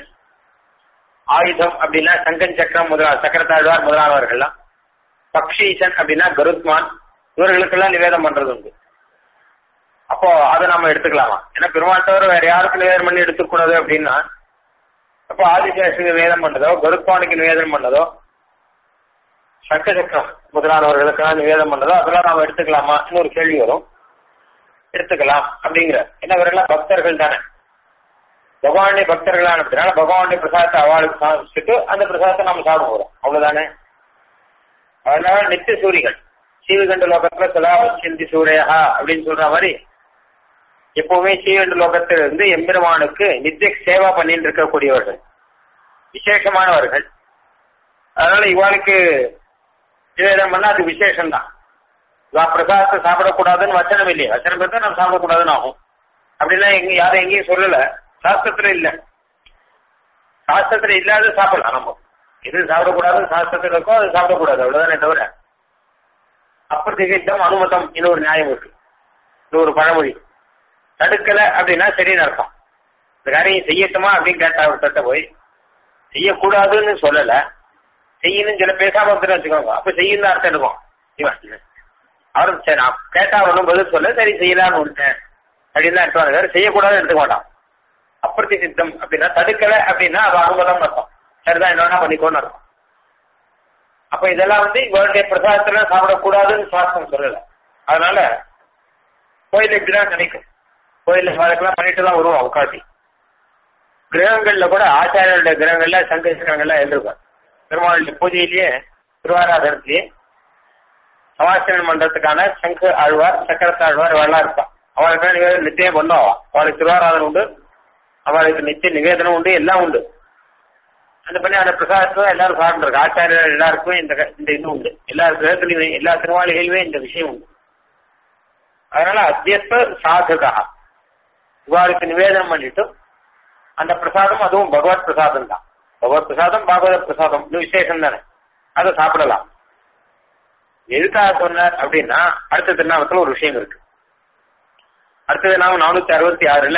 ஆயுதம் அப்படின்னா சங்கன் சக்கரம் முதலா சக்கரத்தாழ்வார் முதலானவர்கள்லாம் பக்ஷீசன் அப்படின்னா கருத்மான் இவர்களுக்கெல்லாம் நிவேதம் பண்றது உண்டு அப்போ அதை நம்ம எடுத்துக்கலாமா ஏன்னா பெருமாள் தவிர வேற யாருக்கு நிவேதனம் பண்ணி எடுத்துக்கூடாது அப்படின்னா அப்போ ஆதிசேஷனுக்கு நிவேதம் பண்ணதோ கருத்மானுக்கு நிவேதனம் பண்ணதோ சக்க சக்கரம் முதலானவர்களுக்கெல்லாம் நிவேதம் பண்ணதோ அதெல்லாம் நாம எடுத்துக்கலாமா ஒரு கேள்வி வரும் எடுத்துக்கலாம் அப்படிங்கிற ஏன்னா இவரெல்லாம் பக்தர்கள் தானே பகவானுடைய பக்தர்களான அப்படினால பகவானுடைய பிரசாதத்தை அவளுக்கு சாப்பிட்டு அந்த பிரசாதத்தை நாம சாப்பிட போறோம் அவ்வளவுதானே அதனால நித்திய சூரிகள் சீவகண்ட லோகத்துல கலாவசிந்தி சூரையா அப்படின்னு சொல்ற மாதிரி எப்பவுமே சீவகண்ட லோகத்தில் இருந்து எம்பெருமானுக்கு நித்திய சேவா பண்ணிட்டு இருக்கக்கூடியவர்கள் விசேஷமானவர்கள் அதனால இவாளுக்கு நிவேதனம் பண்ணா அது விசேஷம் தான் இவா பிரசாதத்தை சாப்பிடக்கூடாதுன்னு வச்சனம் இல்லையே வச்சனம் இருந்தா நம்ம சாப்பிடக்கூடாதுன்னு ஆகும் அப்படின்னா எங்க யாரும் எங்கேயும் சொல்லல சாஸ்திரத்துல இல்ல சாஸ்திரத்துல இல்லாத சாப்பிடலாம் நம்ம எது சாப்பிடக்கூடாது சாஸ்திரத்துல இருக்கோ அது சாப்பிடக்கூடாது அவ்வளவுதானே தவிர அப்பிரதிகிட்டம் அனுமதம் இன்னொரு நியாயம் இருக்கு இது ஒரு பழமொழி தடுக்கல அப்படின்னா சரின்னு அர்த்தம் இந்த காரியம் செய்யட்டுமா அப்படின்னு கேட்டா ஒருத்தட்ட போய் செய்யக்கூடாதுன்னு சொல்லல செய்யணும் சில பேசாம இருந்துன்னு வச்சுக்கோங்க அப்ப செய்யணும் அர்த்தம் இருக்கும் இவன் அவரும் சரி நான் கேட்டா ஒன்றும் பதில் சொல்ல சரி செய்யலாம்னு விட்டேன் அப்படின்னு தான் எடுத்துவாங்க செய்யக்கூடாதுன்னு எடுத்துக்க மாட்டான் அப்பிரதி சித்தம் அப்படின்னா தடுக்கல அப்படின்னா அது அனுமதம் அர்த்தம் சரிதான் என்னன்னா பண்ணிக்கோன்னு அர்த்தம் அப்ப இதெல்லாம் வந்து இவருடைய பிரசாதத்துல சாப்பிடக்கூடாதுன்னு சாஸ்திரம் சொல்லல அதனால கோயில் இப்படிதான் நினைக்கும் கோயில்ல வழக்கெல்லாம் பண்ணிட்டு தான் வருவோம் உட்காசி கிரகங்கள்ல கூட ஆச்சாரியருடைய கிரகங்கள்ல சங்கங்கள்லாம் எழுதிருப்பார் பெருமாளுடைய பூஜையிலேயே திருவாராதனத்திலேயே சமாச்சரணம் பண்றதுக்கான சங்கு ஆழ்வார் சக்கரத்தாழ்வார் இவெல்லாம் இருப்பான் அவளுக்கு நித்தியம் பண்ணுவா அவளுக்கு திருவாராதனம் உண்டு அவளுக்கு நித்திய நிவேதனம் உண்டு எல்லாம் உண்டு அந்த பண்ணி அந்த பிரசாதத்தை எல்லாரும் சாப்பிட்டுருக்கு ஆச்சாரியர் எல்லாருக்குமே இந்த இந்த இது உண்டு எல்லா கிரகத்திலையுமே எல்லா திருவாளிகளிலுமே இந்த விஷயம் உண்டு அதனால அத்தியத்த சாதகா இவாளுக்கு நிவேதனம் பண்ணிட்டு அந்த பிரசாதம் அதுவும் பகவத் பிரசாதம் தான் பகவத் பிரசாதம் பாகவத பிரசாதம் இது விசேஷம் தானே அதை சாப்பிடலாம் எதுக்காக சொன்னார் அப்படின்னா அடுத்த திருநாமத்துல ஒரு விஷயம் இருக்கு அடுத்தது நாம நானூத்தி அறுபத்தி ஆறுல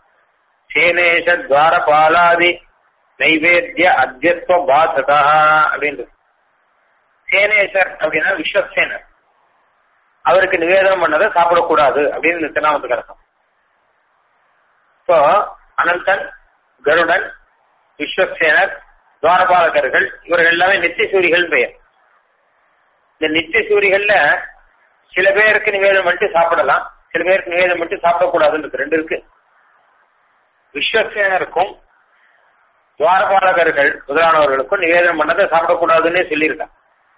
சேனேஷ துவாரபாலாதி நைவேத்திய அத்தியத்துவ பாசகா அப்படின்றது சேனேசர் அப்படின்னா விஸ்வசேனர் அவருக்கு நிவேதனம் பண்ணதை சாப்பிடக்கூடாது அப்படின்னு இந்த திருநாமத்துக்கு அர்த்தம் இப்போ அனந்தன் கருடன் விஸ்வசேனர் துவாரபாலகர்கள் இவர்கள் எல்லாமே நித்திய சூரிகள் பெயர் இந்த நித்திய சூரிகள்ல சில பேருக்கு நிவேதனம் பண்ணிட்டு சாப்பிடலாம் சில பேருக்கு நிவேதனம் பண்ணிட்டு சாப்பிடக்கூடாதுன்னு இருக்கு ரெண்டு இருக்கு விஸ்வசேனருக்கும் துவாரபாலகர்கள் முதலானவர்களுக்கும் நிவேதனம் பண்ணதை சாப்பிடக்கூடாதுன்னே சொல்லியிருக்கான்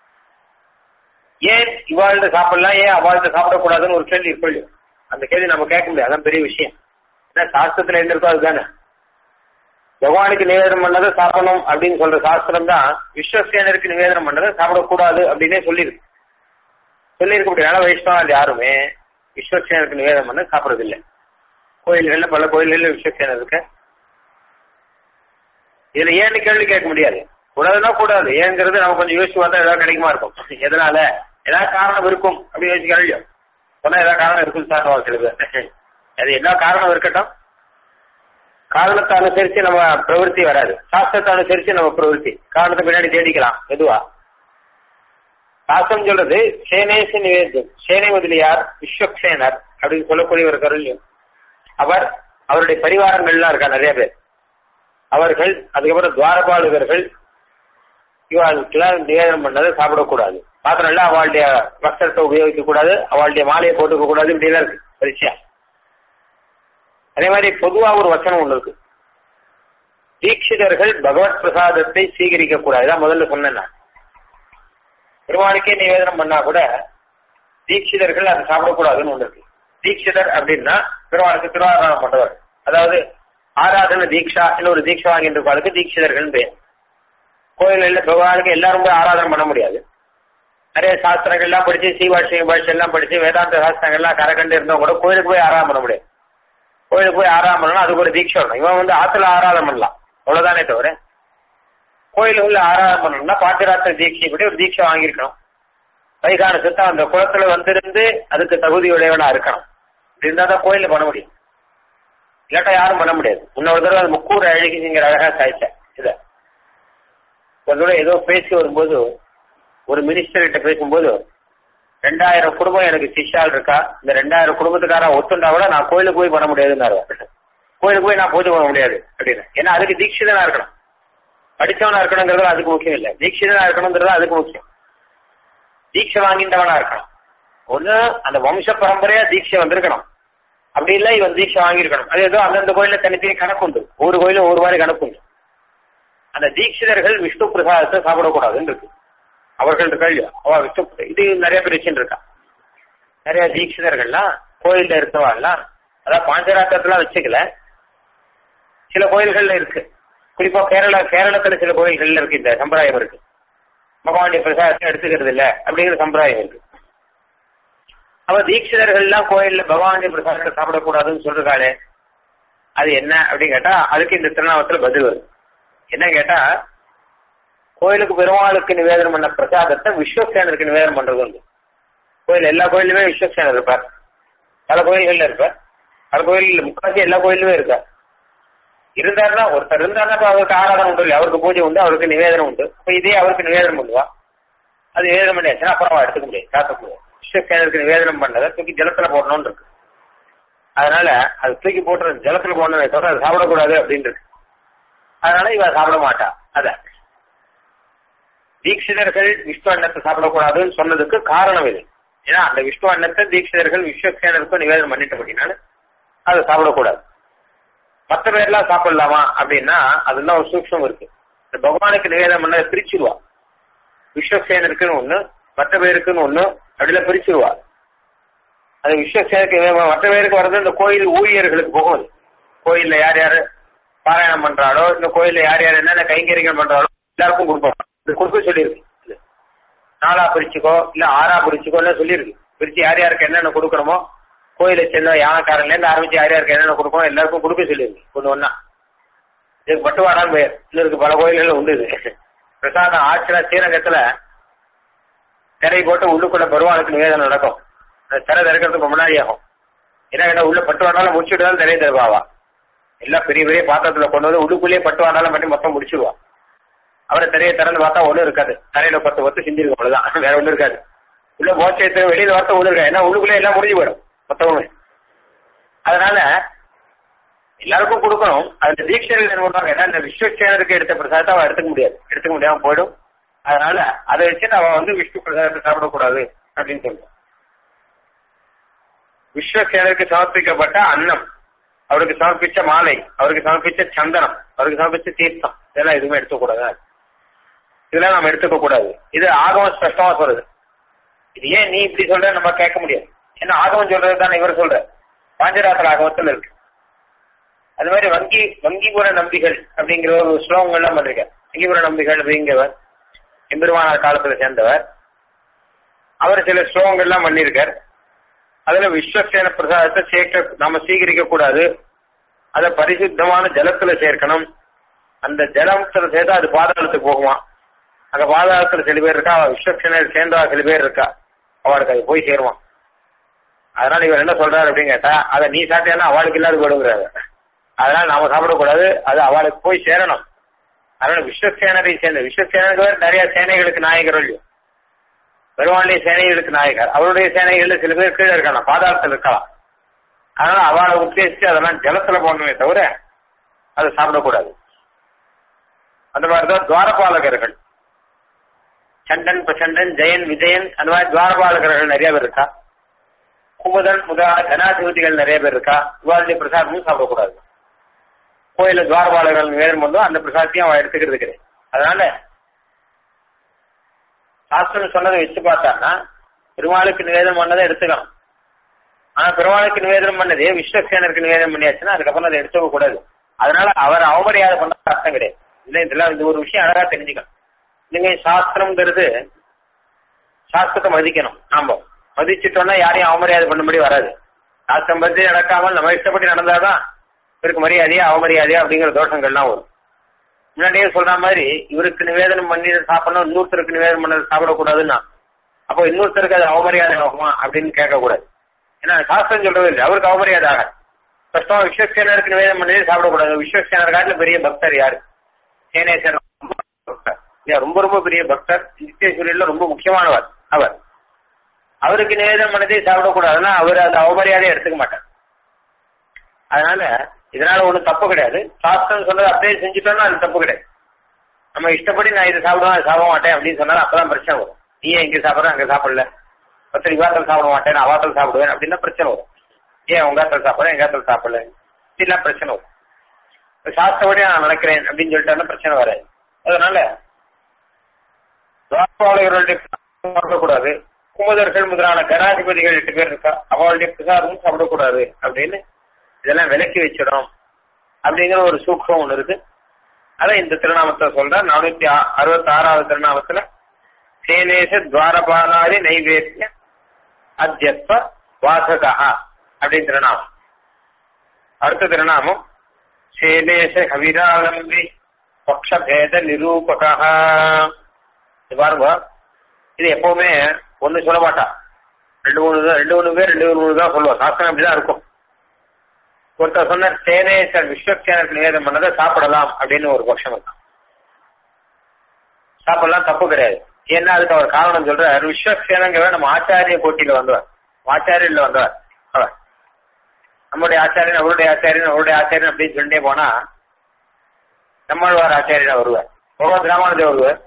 ஏன் இவாழ்ந்து சாப்பிடலாம் ஏன் அவாழ்ந்து சாப்பிடக்கூடாதுன்னு ஒரு கேள்வி இருக்கு அந்த கேள்வி நம்ம கேட்க முடியாது அதான் பெரிய விஷயம் ஏன்னா சாஸ்திரத்துல என்ன இருக்கோ அதுதானே பகவானுக்கு நிவேதனம் பண்ணதை சாப்பிடணும் அப்படின்னு சொல்ற சாஸ்திரம் தான் விஸ்வசேனருக்கு நிவேதனம் பண்ணதை சாப்பிடக்கூடாது அப்படின்னே சொல்லியிருக்கு சொல்லியிருக்க முடியாது வைஷ்ணவால் யாருமே விஸ்வசேனருக்கு நிவேதனம் பண்ண சாப்பிடறது இல்லை கோயில்கள்ல பல கோயில்கள்ல விஸ்வசேனர் இருக்கு இதுல ஏன்னு கேள்வி கேட்க முடியாது கூடாதுன்னா கூடாது ஏங்கிறது நம்ம கொஞ்சம் யோசிச்சு பார்த்தா ஏதாவது கிடைக்குமா இருக்கும் எதனால ஏதாவது காரணம் இருக்கும் அப்படின்னு யோசிக்க இல்லையோ சொன்னா ஏதாவது காரணம் இருக்கும் சார் சில பேர் அது என்ன காரணம் இருக்கட்டும் காரணத்தை அனுசரிச்சு நம்ம பிரவருத்தி வராது சாஸ்திரத்தை அனுசரிச்சு நம்ம பிரவருத்தி காரணத்தை பின்னாடி தேடிக்கலாம் மெதுவா சாஸ்திரம் சொல்றது சேனேசு நிவேதம் சேனை முதலியார் விஸ்வக்சேனர் அப்படின்னு சொல்லக்கூடிய ஒரு கருள்யம் அவர் அவருடைய பரிவாரங்கள்லாம் இருக்கா நிறைய பேர் அவர்கள் அதுக்கப்புறம் துவாரபாலகர்கள் இவாளுக்கெல்லாம் நிவேதனம் பண்ணதை சாப்பிடக்கூடாது மாத்திரம் இல்ல அவளுடைய வஸ்திரத்தை உபயோகிக்க கூடாது அவளுடைய மாலையை போட்டுக்க கூடாது இப்படிலாம் இருக்கு பரிசா அதே மாதிரி பொதுவா ஒரு வச்சனம் ஒண்ணு இருக்கு தீட்சிதர்கள் பகவத் பிரசாதத்தை சீகரிக்க கூடாது இதான் முதல்ல சொன்னேன் நான் பெருமாளுக்கே நிவேதனம் பண்ணா கூட தீட்சிதர்கள் அதை சாப்பிடக்கூடாதுன்னு ஒண்ணு இருக்கு தீட்சிதர் அப்படின்னா பெருமாளுக்கு திருவாரணம் பண்றவர் அதாவது ஆராதன தீட்சா ஒரு தீட்சை வாங்கிட்டு இருக்கவளுக்கு தீட்சிதர்கள் பேர் கோயில்களில் பகவானுக்கு எல்லாரும் போய் ஆராதனை பண்ண முடியாது நிறைய சாஸ்திரங்கள்லாம் படிச்சு சீவாட்சியம் பாஷை எல்லாம் படிச்சு வேதாந்த சாஸ்திரங்கள்லாம் கரகண்டு இருந்தவங்க கூட கோயிலுக்கு போய் ஆராதனை பண்ண முடியாது கோயிலுக்கு போய் ஆராதனை பண்ணணும் அதுக்கு ஒரு தீட்சை வரணும் இவன் வந்து ஆத்துல ஆராதனை பண்ணலாம் அவ்வளவுதானே தவிர கோயிலுக்குள்ள ஆராதனை பண்ணணும்னா பாட்டிராத்திர தீட்சை படி ஒரு தீட்சை வாங்கியிருக்கணும் வைகான சித்தம் அந்த குளத்துல வந்திருந்து அதுக்கு தகுதியுடையவனா இருக்கணும் இப்படி இருந்தா தான் கோயில்ல பண்ண முடியும் இல்லாட்டா யாரும் பண்ண முடியாது இன்னொரு தடவை அது முக்கூர் அழகிங்கிற அழகா சாய்ச்சேன் இத ஒரு தடவை ஏதோ பேசி வரும்போது ஒரு மினிஸ்டர் கிட்ட பேசும்போது ரெண்டாயிரம் குடும்பம் எனக்கு சிஷ்யால் இருக்கா இந்த ரெண்டாயிரம் குடும்பத்துக்காரன் ஒத்துண்டா கூட நான் கோயிலுக்கு போய் பண்ண முடியாதுன்னாரு கோயிலுக்கு போய் நான் பூஜை பண்ண முடியாது அப்படின்னு ஏன்னா அதுக்கு தீட்சிதனா இருக்கணும் படிச்சவனா இருக்கணுங்கிறது அதுக்கு முக்கியம் இல்லை தீட்சிதனா இருக்கணுங்கிறது அதுக்கு முக்கியம் தீட்சை வாங்கின்றவனா இருக்கணும் ஒண்ணு அந்த வம்ச பரம்பரையா தீட்சை வந்திருக்கணும் அப்படி இல்ல இவன் தீட்சை வாங்கியிருக்கணும் அது ஏதோ அந்தந்த கோயில தனித்தனி கணக்கு உண்டு ஒவ்வொரு கோயிலும் ஒவ்வொரு மாதிரி கணக்கு உண்டு அந்த தீட்சிதர்கள் விஷ்ணு பிரசாதத்தை சாப்பிடக்கூடாதுன்னு இருக்கு அவர்கள் இருக்கா இல்லையா அவ விஷ்ணு இது நிறைய பேர் வச்சுட்டு இருக்கா நிறைய தீட்சிதர்கள்லாம் கோயில்ல இருக்கவாள்லாம் அதான் பாஞ்சராத்திரத்துல வச்சுக்கல சில கோயில்கள்ல இருக்கு குறிப்பா கேரளா கேரளத்துல சில கோயில்கள்ல இருக்கு இந்த சம்பிரதாயம் இருக்கு பகவானுடைய பிரசாதத்தை எடுத்துக்கிறது இல்ல அப்படிங்கிற சம்பிரதாயம் இருக்கு அவ தீட்சிதர்கள்லாம் கோயில்ல பகவானுடைய பிரசாதத்தை சாப்பிடக்கூடாதுன்னு சொல்றாளே அது என்ன அப்படின்னு கேட்டா அதுக்கு இந்த திருநாமத்துல பதில் வருது என்ன கேட்டா கோயிலுக்கு பெருமாளுக்கு நிவேதனம் பண்ண பிரசாதத்தை விஸ்வசேனருக்கு நிவேதனம் பண்றது உண்டு கோயில் எல்லா கோயிலுமே விஸ்வசேனர் இருப்பார் பல கோயில்கள்ல இருப்பார் பல கோயில் முக்காசி எல்லா கோயிலுமே இருக்கார் இருந்தாருன்னா ஒருத்தர் இருந்தாருன்னா அப்ப அவருக்கு ஆராதனை உண்டு இல்லை அவருக்கு பூஜை உண்டு அவருக்கு நிவேதனம் உண்டு அப்ப இதே அவருக்கு நிவேதனம் பண்ணுவா அது நிவேதனம் பண்ணியாச்சுன்னா அப்புறம் எடுத்துக்க முடியாது காத்த முடியாது விஸ்வசேனருக்கு நிவேதனம் பண்ணதை தூக்கி ஜலத்துல போடணும்னு இருக்கு அதனால அது தூக்கி போட்டு ஜலத்துல போடணும் தவிர அதை சாப்பிடக்கூடாது அப்படின்னு இருக்கு அதனால இவ சாப்பிட மாட்டா அத தீட்சிதர்கள் விஷ்ணு அன்னத்தை சாப்பிடக்கூடாதுன்னு சொன்னதுக்கு காரணம் இது ஏன்னா அந்த விஷ்ணு அன்னத்தை தீட்சிதர்கள் விஸ்வசேனருக்கும் நிவேதனம் பண்ணிட்டு அப்படின்னால அதை சாப்பிடக்கூடாது மற்ற பேர்லாம் சாப்பிடலாமா அப்படின்னா அதுதான் ஒரு சூக்ஷம் இருக்கு இந்த பகவானுக்கு நிவேதனம் பண்ணதை பிரிச்சிருவா விஸ்வசேனருக்குன்னு ஒண்ணு மற்ற பேருக்குன்னு ஒண்ணு அப்படிலாம் பிரிச்சிருவா அது விஸ்வசேனருக்கு மற்ற பேருக்கு வர்றது இந்த கோயில் ஊழியர்களுக்கு போகும் கோயில்ல யார் யாரு பாராயணம் பண்றாளோ இந்த கோயில்ல யார் யார் என்னென்ன கைங்கரிகள் பண்றாளோ எல்லாருக்கும் கொடுப்பாங்க இது கொடுக்க சொல்லியிருக்கு நாலா பிரிச்சுக்கோ இல்ல ஆறா பிரிச்சுக்கோ எல்லாம் சொல்லியிருக்கு பிரிச்சு யார் யாருக்கு என்னென்ன கொடுக்கணுமோ கோயிலை சேர்ந்த யானைக்காரன்ல இருந்து ஆரம்பிச்சு யார் யாருக்கு என்னென்ன கொடுக்கணும் எல்லாருக்கும் கொடுக்க சொல்லியிருக்கு ஒண்ணு ஒன்னா இதுக்கு பட்டுவாடான்னு பேர் இன்னும் இருக்கு பல கோயில்கள் உண்டு இது பிரசாதம் ஆச்சுனா ஸ்ரீரங்கத்துல திரை போட்டு உள்ளுக்குள்ள பெருமாளுக்கு நிவேதனம் நடக்கும் அந்த திரை திறக்கிறதுக்கு முன்னாடி ஆகும் ஏன்னா என்ன உள்ள பட்டு வாண்டாலும் முடிச்சுட்டு தான் திரை தருவாவா எல்லாம் பெரிய பெரிய பாத்திரத்துல கொண்டு வந்து உள்ளுக்குள்ளேயே பட்டு வாண்டாலும் பண்ணி மொத்தம் முடிச்சிருவா அவரை திரையை திறந்து பார்த்தா ஒண்ணும் இருக்காது தரையில பத்து பத்து செஞ்சிருக்கும் அவ்வளவுதான் வேற ஒண்ணும் இருக்காது உள்ள போச்சயத்தை வெளியில வரத்த ஒண்ணு இருக்காது ஏன்னா உள்ளுக்குள்ளே எல்லாம் முடிஞ்சு போயிடும் மொத்தமுமே அதனால எல்லாருக்கும் கொடுக்கணும் அதுல தீட்சைகள் என்ன பண்ணுவாங்க ஏன்னா இந்த விஸ்வசேனருக்கு எடுத்த பிரசாதத்தை அவ எடுத்துக்க முடியாது எடுத்துக்க முடியாம போயிடும் அதனால அதை வச்சு நம்ம வந்து விஷ்ணு பிரசாதத்தை சாப்பிடக்கூடாது அப்படின்னு சொல்றோம் விஸ்வசேனருக்கு சமர்ப்பிக்கப்பட்ட அன்னம் அவருக்கு சமர்ப்பிச்ச மாலை அவருக்கு சமர்ப்பிச்ச சந்தனம் அவருக்கு சமர்ப்பிச்ச தீர்த்தம் இதெல்லாம் எதுவுமே எடுத்துக்கூடாது இதெல்லாம் நம்ம எடுத்துக்க கூடாது இது ஆகமம் ஸ்பஷ்டமா சொல்றது இது ஏன் நீ இப்படி சொல்ற நம்ம கேட்க முடியாது ஏன்னா ஆகமம் சொல்றது தானே இவர் சொல்ற பாஞ்சராத்திர ஆகமத்தில் இருக்கு அது மாதிரி வங்கி வங்கிபுர நம்பிகள் அப்படிங்கிற ஒரு ஸ்லோகங்கள்லாம் பண்ணிருக்கார் வங்கிபுர நம்பிகள் அப்படிங்கிறவர் எம்பெருமானார் காலத்துல சேர்ந்தவர் அவர் சில ஸ்லோகங்கள்லாம் பண்ணியிருக்கார் அதுல விஸ்வசேன பிரசாதத்தை சேர்க்க நாம சீகரிக்க கூடாது அதை பரிசுத்தமான ஜலத்துல சேர்க்கணும் அந்த ஜலத்துல சேர்த்தா அது பாதாளத்துக்கு போகுமா அங்க பாதாளத்துல சில பேர் இருக்கா அவ விஸ்வசேனர் சேர்ந்தா சில பேர் இருக்கா அவளுக்கு அது போய் சேருவான் அதனால இவர் என்ன சொல்றாரு அப்படின்னு கேட்டா அதை நீ சாப்பிட்டேன்னா அவளுக்கு இல்லாத போடுங்கிறாரு அதனால நாம சாப்பிடக்கூடாது அது அவளுக்கு போய் சேரணும் அதனால விஸ்வசேனரை சேர்ந்த விஸ்வசேனருக்கு வேற நிறைய சேனைகளுக்கு நாயகர் இல்லையோ பெருமாளுடைய சேனைகளுக்கு நாயகர் அவருடைய சேனைகள்ல சில பேர் கீழே இருக்கலாம் பாதாளத்தில் இருக்கலாம் அதனால அவளை உத்தேசித்து அதெல்லாம் ஜலத்துல போடணுமே தவிர அதை சாப்பிடக்கூடாது அந்த மாதிரிதான் துவாரபாலகர்கள் சண்டன் பிரசண்டன் ஜெயன் விஜயன் அந்த மாதிரி துவாரபாலகர்கள் நிறைய பேர் இருக்கா குமுதன் முதலான ஜனாதிபதிகள் நிறைய பேர் இருக்கா இவாளுடைய பிரசாதமும் சாப்பிடக்கூடாது கோயில துவாரபாலகர்கள் நிவேதனம் பண்ணோம் அந்த பிரசாதத்தையும் அவன் எடுத்துக்கிறது கிடையாது அதனால சாஸ்திரம் சொன்னதை வச்சு பார்த்தான்னா பெருமாளுக்கு நிவேதனம் பண்ணதை எடுத்துக்கலாம் ஆனா பெருமாளுக்கு நிவேதனம் பண்ணதே விஸ்வசேனருக்கு நிவேதனம் பண்ணியாச்சுன்னா அதுக்கப்புறம் அதை எடுத்துக்க கூடாது அதனால அவர் அவமரியாதை பண்ண அர்த்தம் கிடையாது இல்லை இதெல்லாம் இந்த ஒரு விஷயம் அழகா தெரிஞ்சுக்கணும் இல்லைங்க சாஸ்திரம்ங்கிறது சாஸ்திரத்தை மதிக்கணும் நாம மதிச்சுட்டோம்னா யாரையும் அவமரியாதை பண்ணும்படி வராது சாஸ்திரம் பற்றி நடக்காமல் நம்ம இஷ்டப்படி நடந்தாதான் இவருக்கு மரியாதையா அவமரியாதையா அப்படிங்கிற தோஷங்கள்லாம் வரும் முன்னாடியே சொல்ற மாதிரி இவருக்கு நிவேதனம் பண்ணி சாப்பிடணும் இன்னொருத்தருக்கு நிவேதனம் பண்ண சாப்பிடக்கூடாதுன்னா அப்போ இன்னொருத்தருக்கு அது அவமரியாதை ஆகுமா அப்படின்னு கேட்கக்கூடாது ஏன்னா சாஸ்திரம் சொல்றது இல்லை அவருக்கு அவமரியாதை ஆகாது கஷ்டம் விஸ்வசேனருக்கு நிவேதனம் பண்ணி சாப்பிடக்கூடாது விஸ்வசேனர் காட்டில பெரிய பக்தர் யாரு சேனேசர் ரொம்ப ரொம்ப பெரிய பக்தர் நித்தியசூரியன்ல ரொம்ப முக்கியமானவர் அவர் அவருக்கு நிவேதனம் பண்ணதே சாப்பிடக்கூடாதுன்னா அவர் அந்த அவமரியாதையை எடுத்துக்க மாட்டார் அதனால இதனால ஒன்றும் தப்பு கிடையாது சாஸ்திரம் சொன்னது அப்படியே செஞ்சுட்டோம்னா அது தப்பு கிடையாது நம்ம இஷ்டப்படி நான் இதை சாப்பிடுவேன் அதை சாப்பிட மாட்டேன் அப்படின்னு சொன்னாலும் அப்பதான் பிரச்சனை வரும் நீ ஏன் இங்க சாப்பிட்ற அங்க சாப்பிடல ஒருத்தர் இவாத்தல் சாப்பிட மாட்டேன் நான் அவாத்தல் சாப்பிடுவேன் அப்படின்னா பிரச்சனை வரும் ஏன் உங்க ஆத்தல் சாப்பிட்றேன் எங்க ஆத்தல் சாப்பிடல இப்படிலாம் பிரச்சனை வரும் சாஸ்திரப்படி நான் நடக்கிறேன் அப்படின்னு சொல்லிட்டாலும் பிரச்சனை வராது அதனால துவாரபாலகர்களுடைய சாப்பிடக்கூடாது குமுதர்கள் முதலான கனாதிபதிகள் எட்டு பேர் இருக்கா அவளுடைய பிரசாதமும் சாப்பிடக்கூடாது அப்படின்னு இதெல்லாம் விலக்கி வச்சிடும் அப்படிங்கிற ஒரு சூக்ஷம் ஒண்ணு இருக்கு அதை இந்த திருநாமத்தை சொல்ற நானூத்தி அறுபத்தி ஆறாவது திருநாமத்துல சேனேச துவாரபாலாதி நைவேத்திய அத்தியஸ்வ வாசகா அப்படின்னு திருநாமம் அடுத்த திருநாமம் சேனேச கவிராலம்பி பக்ஷபேத நிரூபகா பாருங்க இது எப்பவுமே ஒண்ணு சொல்ல மாட்டா ரெண்டு மூணு ரெண்டு மூணு பேர் ரெண்டு மூணு தான் சொல்லுவோம் சாஸ்திரம் அப்படிதான் இருக்கும் ஒருத்தர் சொன்ன சேனேசர் விஸ்வசேனருக்கு நிவேதம் பண்ணதை சாப்பிடலாம் அப்படின்னு ஒரு பட்சம் இருக்கு சாப்பிடலாம் தப்பு கிடையாது ஏன்னா அதுக்கு அவர் காரணம் சொல்றார் விஸ்வசேனங்கிற நம்ம ஆச்சாரிய போட்டியில வந்தவர் ஆச்சாரியன்ல வந்தவர் அவர் நம்முடைய ஆச்சாரியன் அவருடைய ஆச்சாரியன் அவருடைய ஆச்சாரியன் அப்படின்னு சொல்லிட்டே போனா நம்மழ்வார் ஆச்சாரியன் வருவார் பகவத் ராமானுஜர் வருவார்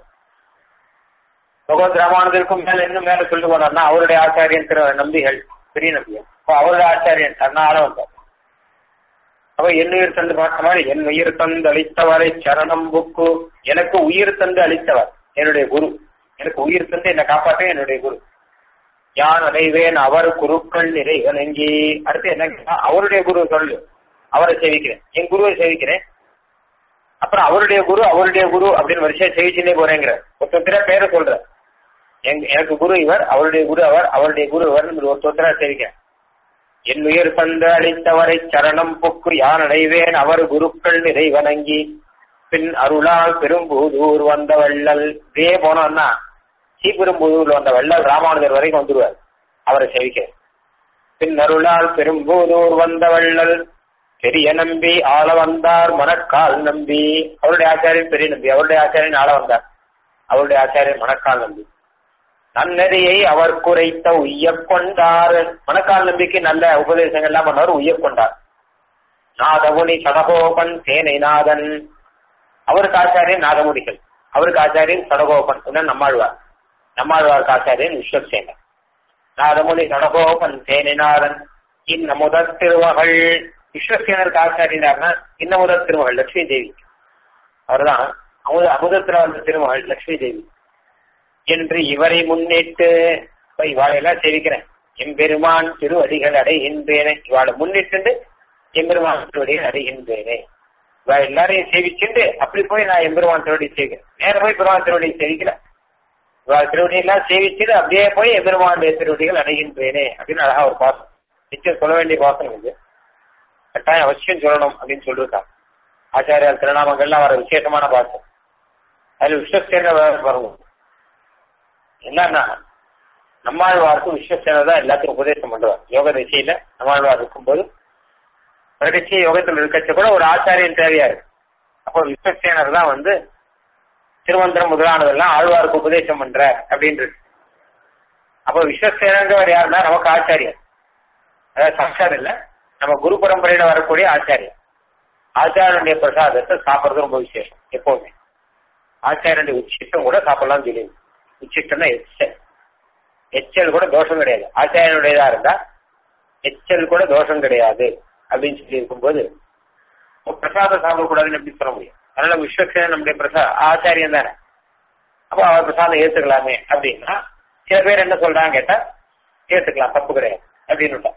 பகவத் ராமானுஜருக்கும் மேல இன்னும் மேல சொல்லி போனார்னா அவருடைய ஆச்சாரியன் திரு நம்பிகள் பெரிய நம்பிகள் இப்போ அவருடைய ஆச்சாரியன் தன்னால வந்தார் அப்ப என் உயிர் தந்து பார்த்த மாதிரி என் உயிர் தந்து அளித்தவரை சரணம் புக்கு எனக்கு உயிர் தந்து அளித்தவர் என்னுடைய குரு எனக்கு உயிர் தந்து என்னை காப்பாற்ற என்னுடைய குரு யான் அடைவேன் அவர் குருக்கள் நிறை வணங்கி அடுத்து என்ன அவருடைய குரு சொல்லு அவரை சேவிக்கிறேன் என் குருவை சேவிக்கிறேன் அப்புறம் அவருடைய குரு அவருடைய குரு அப்படின்னு வரிசையா சேவிச்சுட்டே போறேங்கிற ஒருத்தர பேரை சொல்ற எனக்கு குரு இவர் அவருடைய குரு அவர் அவருடைய குரு இவர் ஒருத்தரா சேவிக்கிறேன் என் உயிர் தந்து அளித்தவரை சரணம் புக்கு யான் அடைவேன் அவர் குருக்கள் நிறை வணங்கி பின் அருளால் பெரும்பூதூர் வந்த வள்ளல் இதே போனோம்னா ஸ்ரீபெரும்புதூர்ல வந்த வள்ளல் ராமானுஜர் வரைக்கும் வந்துருவார் அவரை சேவிக்க பின் அருளால் பெரும்பூதூர் வந்த வள்ளல் பெரிய நம்பி ஆள வந்தார் மணக்கால் நம்பி அவருடைய ஆச்சாரியன் பெரிய நம்பி அவருடைய ஆச்சாரியன் ஆள வந்தார் அவருடைய ஆச்சாரியன் மணக்கால் நம்பி நன்னெறியை அவர் குறைத்த உய்ய கொண்டார் மணக்கால் நம்பிக்கை நல்ல உபதேசங்கள் எல்லாம் பண்ணவர் உய்ய கொண்டார் நாதமுனி சடகோபன் சேனை நாதன் அவருக்கு ஆச்சாரியன் நாதமுனிகள் அவருக்கு ஆச்சாரியன் சடகோபன் இதுதான் நம்மாழ்வார் நம்மாழ்வாருக்கு ஆச்சாரியன் விஸ்வசேனர் நாதமுனி சடகோபன் தேனினாரன் இன்னமுதத் திருமகள் விஸ்வசேனருக்கு ஆச்சாரியனார்னா இன்னமுதத் திருமகள் லட்சுமி தேவி அவர்தான் அமுத அமுதத்துல வந்த திருமகள் லட்சுமி தேவி என்று இவரை முன்னிட்டு இப்ப இவாளையெல்லாம் சேவிக்கிறேன் எம்பெருமான் திருவடிகள் அடைகின்றேனே இவாளை முன்னிட்டு எம்பெருமான் திருவடிகள் அடைகின்றேனே இவ எல்லாரையும் சேவிச்சுட்டு அப்படி போய் நான் எம்பெருமான் திருவடி சேவிக்கிறேன் நேர போய் பெருமான் திருவடி சேவிக்கல இவா திருவடியெல்லாம் சேவிச்சுட்டு அப்படியே போய் எம்பெருமானுடைய திருவடிகள் அடைகின்றேனே அப்படின்னு அழகா ஒரு பாசம் நிச்சயம் சொல்ல வேண்டிய பாசனம் இது கட்டாயம் அவசியம் சொல்லணும் அப்படின்னு சொல்லியிருக்காங்க ஆச்சாரியார் திருநாமங்கள்லாம் வர விசேஷமான பாசம் அதுல விஸ்வசேன வரும் என்னன்னா நம்மாழ்வாருக்கும் விஸ்வசேனர் தான் எல்லாத்துக்கும் உபதேசம் பண்ணுவார் யோக திசையில நம்மாழ்வார் இருக்கும்போது பிரகட்சி யோகத்தில் இருக்கச்ச கூட ஒரு ஆச்சாரியன் தேவையா இருக்கு அப்போ விஸ்வசேனர் தான் வந்து திருமந்திரம் முதலானதெல்லாம் ஆழ்வாருக்கு உபதேசம் பண்ற அப்படின்றது அப்போ விஸ்வசேனங்கிறவர் யாருன்னா நமக்கு ஆச்சாரியர் அதாவது சம்சாரம் இல்ல நம்ம குரு பரம்பரையில வரக்கூடிய ஆச்சாரியர் ஆச்சாரனுடைய பிரசாதத்தை சாப்பிடுறது ரொம்ப விசேஷம் எப்பவுமே ஆச்சாரனுடைய உச்சிஷ்டம் கூட சாப்பிடலாம் தெரியும் உச்சிஷ்டம்னா எச்சல் எச்சல் கூட தோஷம் கிடையாது ஆச்சாரியனுடையதா இருந்தா எச்சல் கூட தோஷம் கிடையாது அப்படின்னு சொல்லி இருக்கும்போது பிரசாதம் சாப்பிடக்கூடாதுன்னு எப்படி சொல்ல முடியும் அதனால விஸ்வசேன நம்முடைய பிரசா ஆச்சாரியன் தானே அப்போ அவர் பிரசாதம் ஏத்துக்கலாமே அப்படின்னா சில பேர் என்ன சொல்றாங்க கேட்டா ஏத்துக்கலாம் தப்பு கிடையாது அப்படின்னு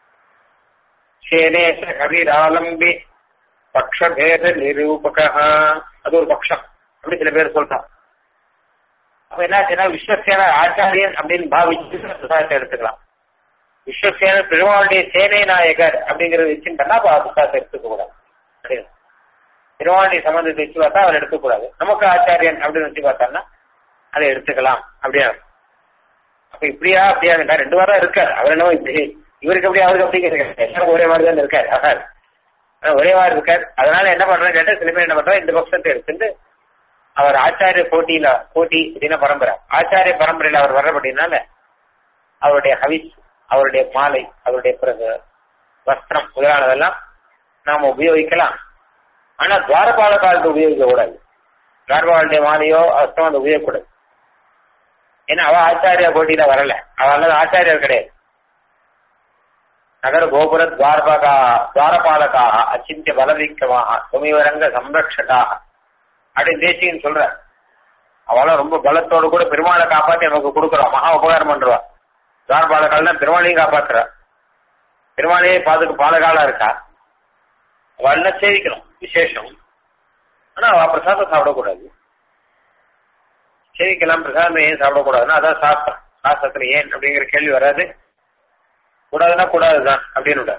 சேனேச கவிராலம்பி பக்ஷபேத நிரூபக அது ஒரு பக்ஷம் அப்படி சில பேர் சொல்றாங்க அப்ப என்னாச்சுன்னா விஸ்வசேன ஆச்சாரியன் அப்படின்னு பாவிச்சு பிரசாதத்தை எடுத்துக்கலாம் விஸ்வசேன பெருமாளுடைய சேனை நாயகர் அப்படிங்கறத வச்சுட்டா அப்ப பிரசாதத்தை எடுத்துக்க கூடாது பெருமாளுடைய சம்பந்தத்தை வச்சு பார்த்தா அவர் எடுக்கக்கூடாது நமக்கு ஆச்சாரியன் அப்படின்னு வச்சு பார்த்தான்னா அதை எடுத்துக்கலாம் அப்படியா அப்ப இப்படியா அப்படியா ரெண்டு வாரம் இருக்காரு அவர் என்ன இப்படி இவருக்கு எப்படி அவருக்கு அப்படி எல்லாரும் ஒரே மாதிரி தான் இருக்காரு ஆகாது ஒரே மாதிரி இருக்காரு அதனால என்ன பண்றேன்னு கேட்டா சில பேர் என்ன பண்றா இந்த பட்சத்தை எடுத்துட்டு அவர் ஆச்சாரிய போட்டியில போட்டி அப்படின்னா பரம்பரை ஆச்சாரிய பரம்பரையில அவர் வர்றபடினால அவருடைய ஹவிஸ் அவருடைய மாலை அவருடைய பிறகு வஸ்திரம் முதலானதெல்லாம் நாம உபயோகிக்கலாம் ஆனா துவாரபால காலத்தை உபயோகிக்க கூடாது துவாரபாலுடைய மாலையோ வஸ்திரம் அதை உபயோகிக்கூடாது ஏன்னா அவ ஆச்சாரிய போட்டியில வரல அவள் ஆச்சாரியர் கிடையாது நகர கோபுர துவாரபாகா துவாரபாலகாக அச்சிந்திய பலவீக்கமாக துமிவரங்க சம்ரக்ஷகாக அப்படின்னு தேசியன்னு சொல்ற அவளும் ரொம்ப பலத்தோடு கூட பெருமாளை காப்பாத்தி நமக்கு கொடுக்குறோம் மகா உபகாரம் பண்றா துவாரபாலகால் பெருமாளையும் காப்பாத்துறா பெருமாளையே பாதுக்கு பாலகாலா இருக்கா அவள் சேவிக்கணும் விசேஷம் ஆனா அவ பிரசாதம் சாப்பிடக்கூடாது சேவிக்கலாம் பிரசாதம் ஏன் சாப்பிடக்கூடாதுன்னா அதான் சாஸ்திரம் சாஸ்திரத்துல ஏன் அப்படிங்கிற கேள்வி வராது கூடாதுன்னா கூடாதுதான் அப்படின்னு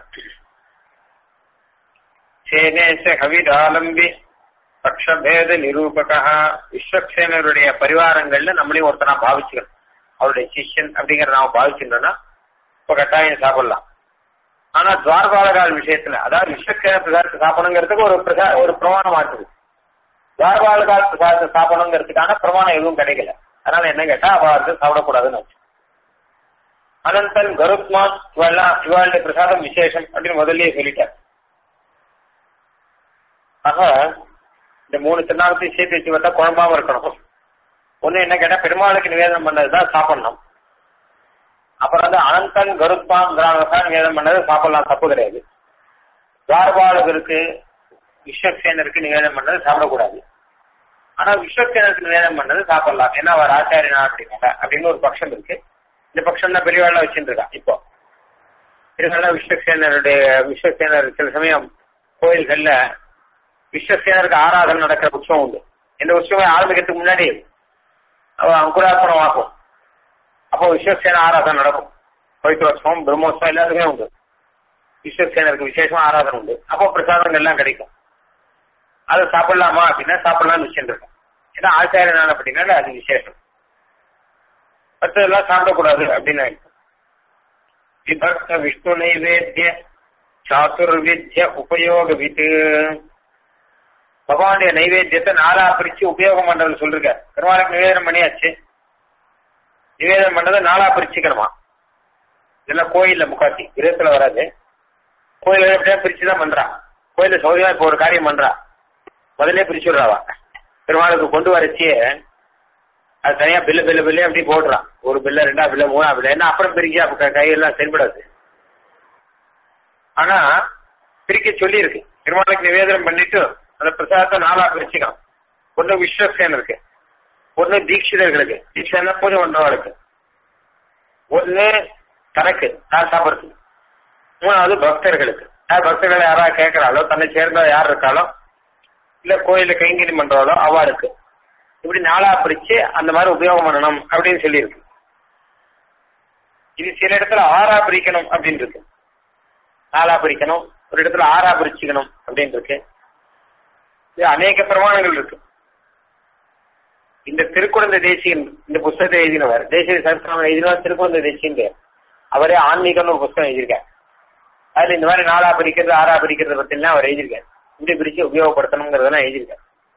சேனேச கவிதாலம்பி பக்ஷபேத நிரூபகா விஸ்வக்சேனருடைய பரிவாரங்கள்ல நம்மளையும் ஒருத்தனா பாவிச்சுக்கணும் அவருடைய சிஷ்யன் அப்படிங்கிற நாம பாவிச்சுட்டோம்னா இப்ப கட்டாயம் சாப்பிடலாம் ஆனா துவாரபாலகால் விஷயத்துல அதாவது விஸ்வக்சேன பிரசாதத்தை சாப்பிடணுங்கிறதுக்கு ஒரு பிரசா ஒரு பிரமாணம் ஆட்டுது துவாரபாலகால் பிரசாதத்தை சாப்பிடணுங்கிறதுக்கான பிரமாணம் எதுவும் கிடைக்கல அதனால என்ன கேட்டா அவளுக்கு சாப்பிடக்கூடாதுன்னு வச்சு அனந்தன் கருத்மான் இவெல்லாம் இவாளுடைய பிரசாதம் விசேஷம் அப்படின்னு முதல்லயே சொல்லிட்டார் ஆக இந்த மூணு திருநாளத்தையும் சேர்த்து வச்சு பார்த்தா குழம்பாம இருக்கணும் ஒண்ணு என்ன கேட்டா பெருமாளுக்கு நிவேதனம் பண்ணதுதான் சாப்பிடணும் அப்புறம் வந்து அனந்தன் கருத்மான் தான் நிவேதனம் பண்ணது சாப்பிடலாம் தப்பு கிடையாது துவாரபாலகருக்கு விஸ்வசேனருக்கு நிவேதனம் பண்ணது சாப்பிடக்கூடாது ஆனா விஸ்வசேனருக்கு நிவேதனம் பண்ணது சாப்பிடலாம் ஏன்னா அவர் ஆச்சாரியனா அப்படின்னா அப்படின்னு ஒரு பட்சம் இருக்கு இந்த பட்சம் தான் பெரியவாள்லாம் வச்சுட்டு இருக்கான் இப்போ இருந்தாலும் விஸ்வசேனருடைய விஸ்வசேனர் சில சமயம் கோயில்கள்ல விஸ்வசேனருக்கு ஆராதனை நடக்கிற உற்சவம் உண்டு இந்த உற்சவம் ஆரம்பிக்கிறதுக்கு முன்னாடி அங்குரார்ப்பணம் ஆகும் அப்போ விஸ்வசேன ஆராதனை நடக்கும் பவித்ரோத்சவம் பிரம்மோத்சவம் எல்லாத்துக்குமே உண்டு விஸ்வசேனருக்கு விசேஷமா ஆராதனை உண்டு அப்போ பிரசாதங்கள் எல்லாம் கிடைக்கும் அதை சாப்பிடலாமா அப்படின்னா சாப்பிடலாம்னு வச்சுட்டு இருக்கோம் ஏன்னா ஆச்சாரியனால அப்படின்னா அது விசேஷம் மற்றதெல்லாம் சாப்பிடக்கூடாது அப்படின்னு விபக்த விஷ்ணு நைவேத்திய சாத்துர்வித்ய உபயோக வித்து பகவானுடைய நைவேத்தியத்தை நாலா பிரிச்சு உபயோகம் பண்றது சொல்லிருக்க பெருமாளுக்கு நிவேதனம் பண்ணியாச்சு நிவேதனம் பண்ணதை நாலா பிரிச்சுக்கணுமா இதெல்லாம் கோயில்ல முக்காத்தி கிரகத்துல வராது கோயில எப்படியா பிரிச்சுதான் பண்றா கோயில சௌரியமா இப்ப ஒரு காரியம் பண்றா முதல்ல பிரிச்சு விடுறாவா பெருமாளுக்கு கொண்டு வரச்சே அது தனியா பில்லு பில்லு பில்லு அப்படி போடுறான் ஒரு பில்ல ரெண்டா பில்ல மூணா பில்ல என்ன அப்புறம் பிரிக்க அப்ப க- கையெல்லாம் செயல்படாது ஆனா பிரிக்க சொல்லியிருக்கு பெருமாளுக்கு நிவேதனம் பண்ணிட்டு அந்த பிரசாதத்தை நாலா பிரிச்சுக்கலாம் ஒண்ணு விஸ்வசேன் இருக்கு ஒண்ணு தீட்சிதர்களுக்கு தீட்சா பூஜை பண்றவர்களுக்கு ஒண்ணு தனக்கு நான் சாப்பிடுறதுக்கு மூணாவது பக்தர்களுக்கு யார் பக்தர்கள் யாராவது கேட்கறாளோ தன்னை சேர்ந்த யார் இருக்காளோ இல்ல கோயில கைங்கரி பண்றாளோ அவளுக்கு இப்படி நாளா பிரிச்சு அந்த மாதிரி உபயோகம் பண்ணணும் அப்படின்னு சொல்லியிருக்கு இது சில இடத்துல ஆறா பிரிக்கணும் அப்படின்னு இருக்கு நாலா பிரிக்கணும் ஒரு இடத்துல ஆறா பிரிச்சுக்கணும் அப்படின்னு இருக்கு இது அநேக பிரமாணங்கள் இருக்கு இந்த திருக்குழந்தை தேசியன் இந்த புஸ்தகத்தை எழுதினவர் தேசிய சரித்திரம் எழுதினவர் திருக்குழந்தை தேசியன் பேர். அவரே ஆன்மீகம்னு ஒரு புஸ்தகம் எழுதியிருக்கார் அதுல இந்த மாதிரி நாலா பிரிக்கிறது ஆறா பிரிக்கிறத பத்திலாம் அவர் எழுதியிருக்கார் இப்படி பிரிச்சு உபயோகப்படுத்தணுங்கிறதெல்லாம் எழுதியிருக்கார்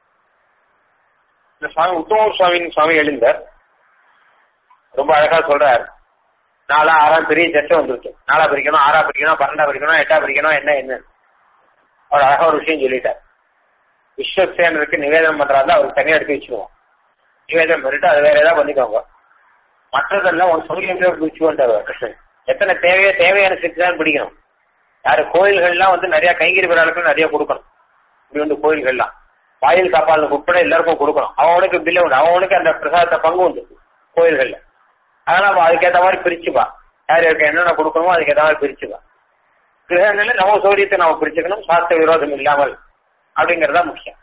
இந்த சுவாமி உத்தம சுவாமின்னு சுவாமி எழுந்தார் ரொம்ப அழகா சொல்றார் நாலா ஆறாம் பெரிய சர்ச்சை வந்துருக்கு நாலா பிரிக்கணும் ஆறா பிரிக்கணும் பன்னெண்டா பிரிக்கணும் எட்டா பிரிக்கணும் என்ன என்ன அவர் அழகா ஒரு விஷயம் சொல்லிட்டார் விஸ்வசேனருக்கு நிவேதனம் பண்றாங்க அவருக்கு தனியா எடுத்து வச்சுருவோம் நிவேதனம் பண்ணிட்டு அது வேற ஏதாவது பண்ணிக்கோங்க மற்றதெல்லாம் ஒரு சௌரியம் பிடிச்சுக்கொண்டார் கிருஷ்ணன் எத்தனை தேவையோ தேவையான சக்தி தான் பிடிக்கணும் யாரு கோயில்கள்லாம் வந்து நிறைய கைங்கரி பிறாளுக்கு நிறைய கொடுக்கணும் இப்படி வந்து கோயில்கள்லாம் வாயில் காப்பாளுக்கு உட்பட எல்லாருக்கும் கொடுக்கணும் அவனுக்கு பில்ல உண்டு அவனுக்கு அந்த பிரசாதத்தை பங்கு உண்டு கோயில்கள்ல அதனால அவன் அதுக்கேற்ற மாதிரி பிரிச்சுப்பா யார் யாருக்கு என்னென்ன கொடுக்கணுமோ அதுக்கேற்ற மாதிரி பிரிச்சுப்பா கிரகங்கள்ல நம்ம சௌரியத்தை நம்ம பிரிச்சுக்கணும் சாஸ்திர விரோதம் இல்லாமல் அப்படிங்கறதா முக்கியம்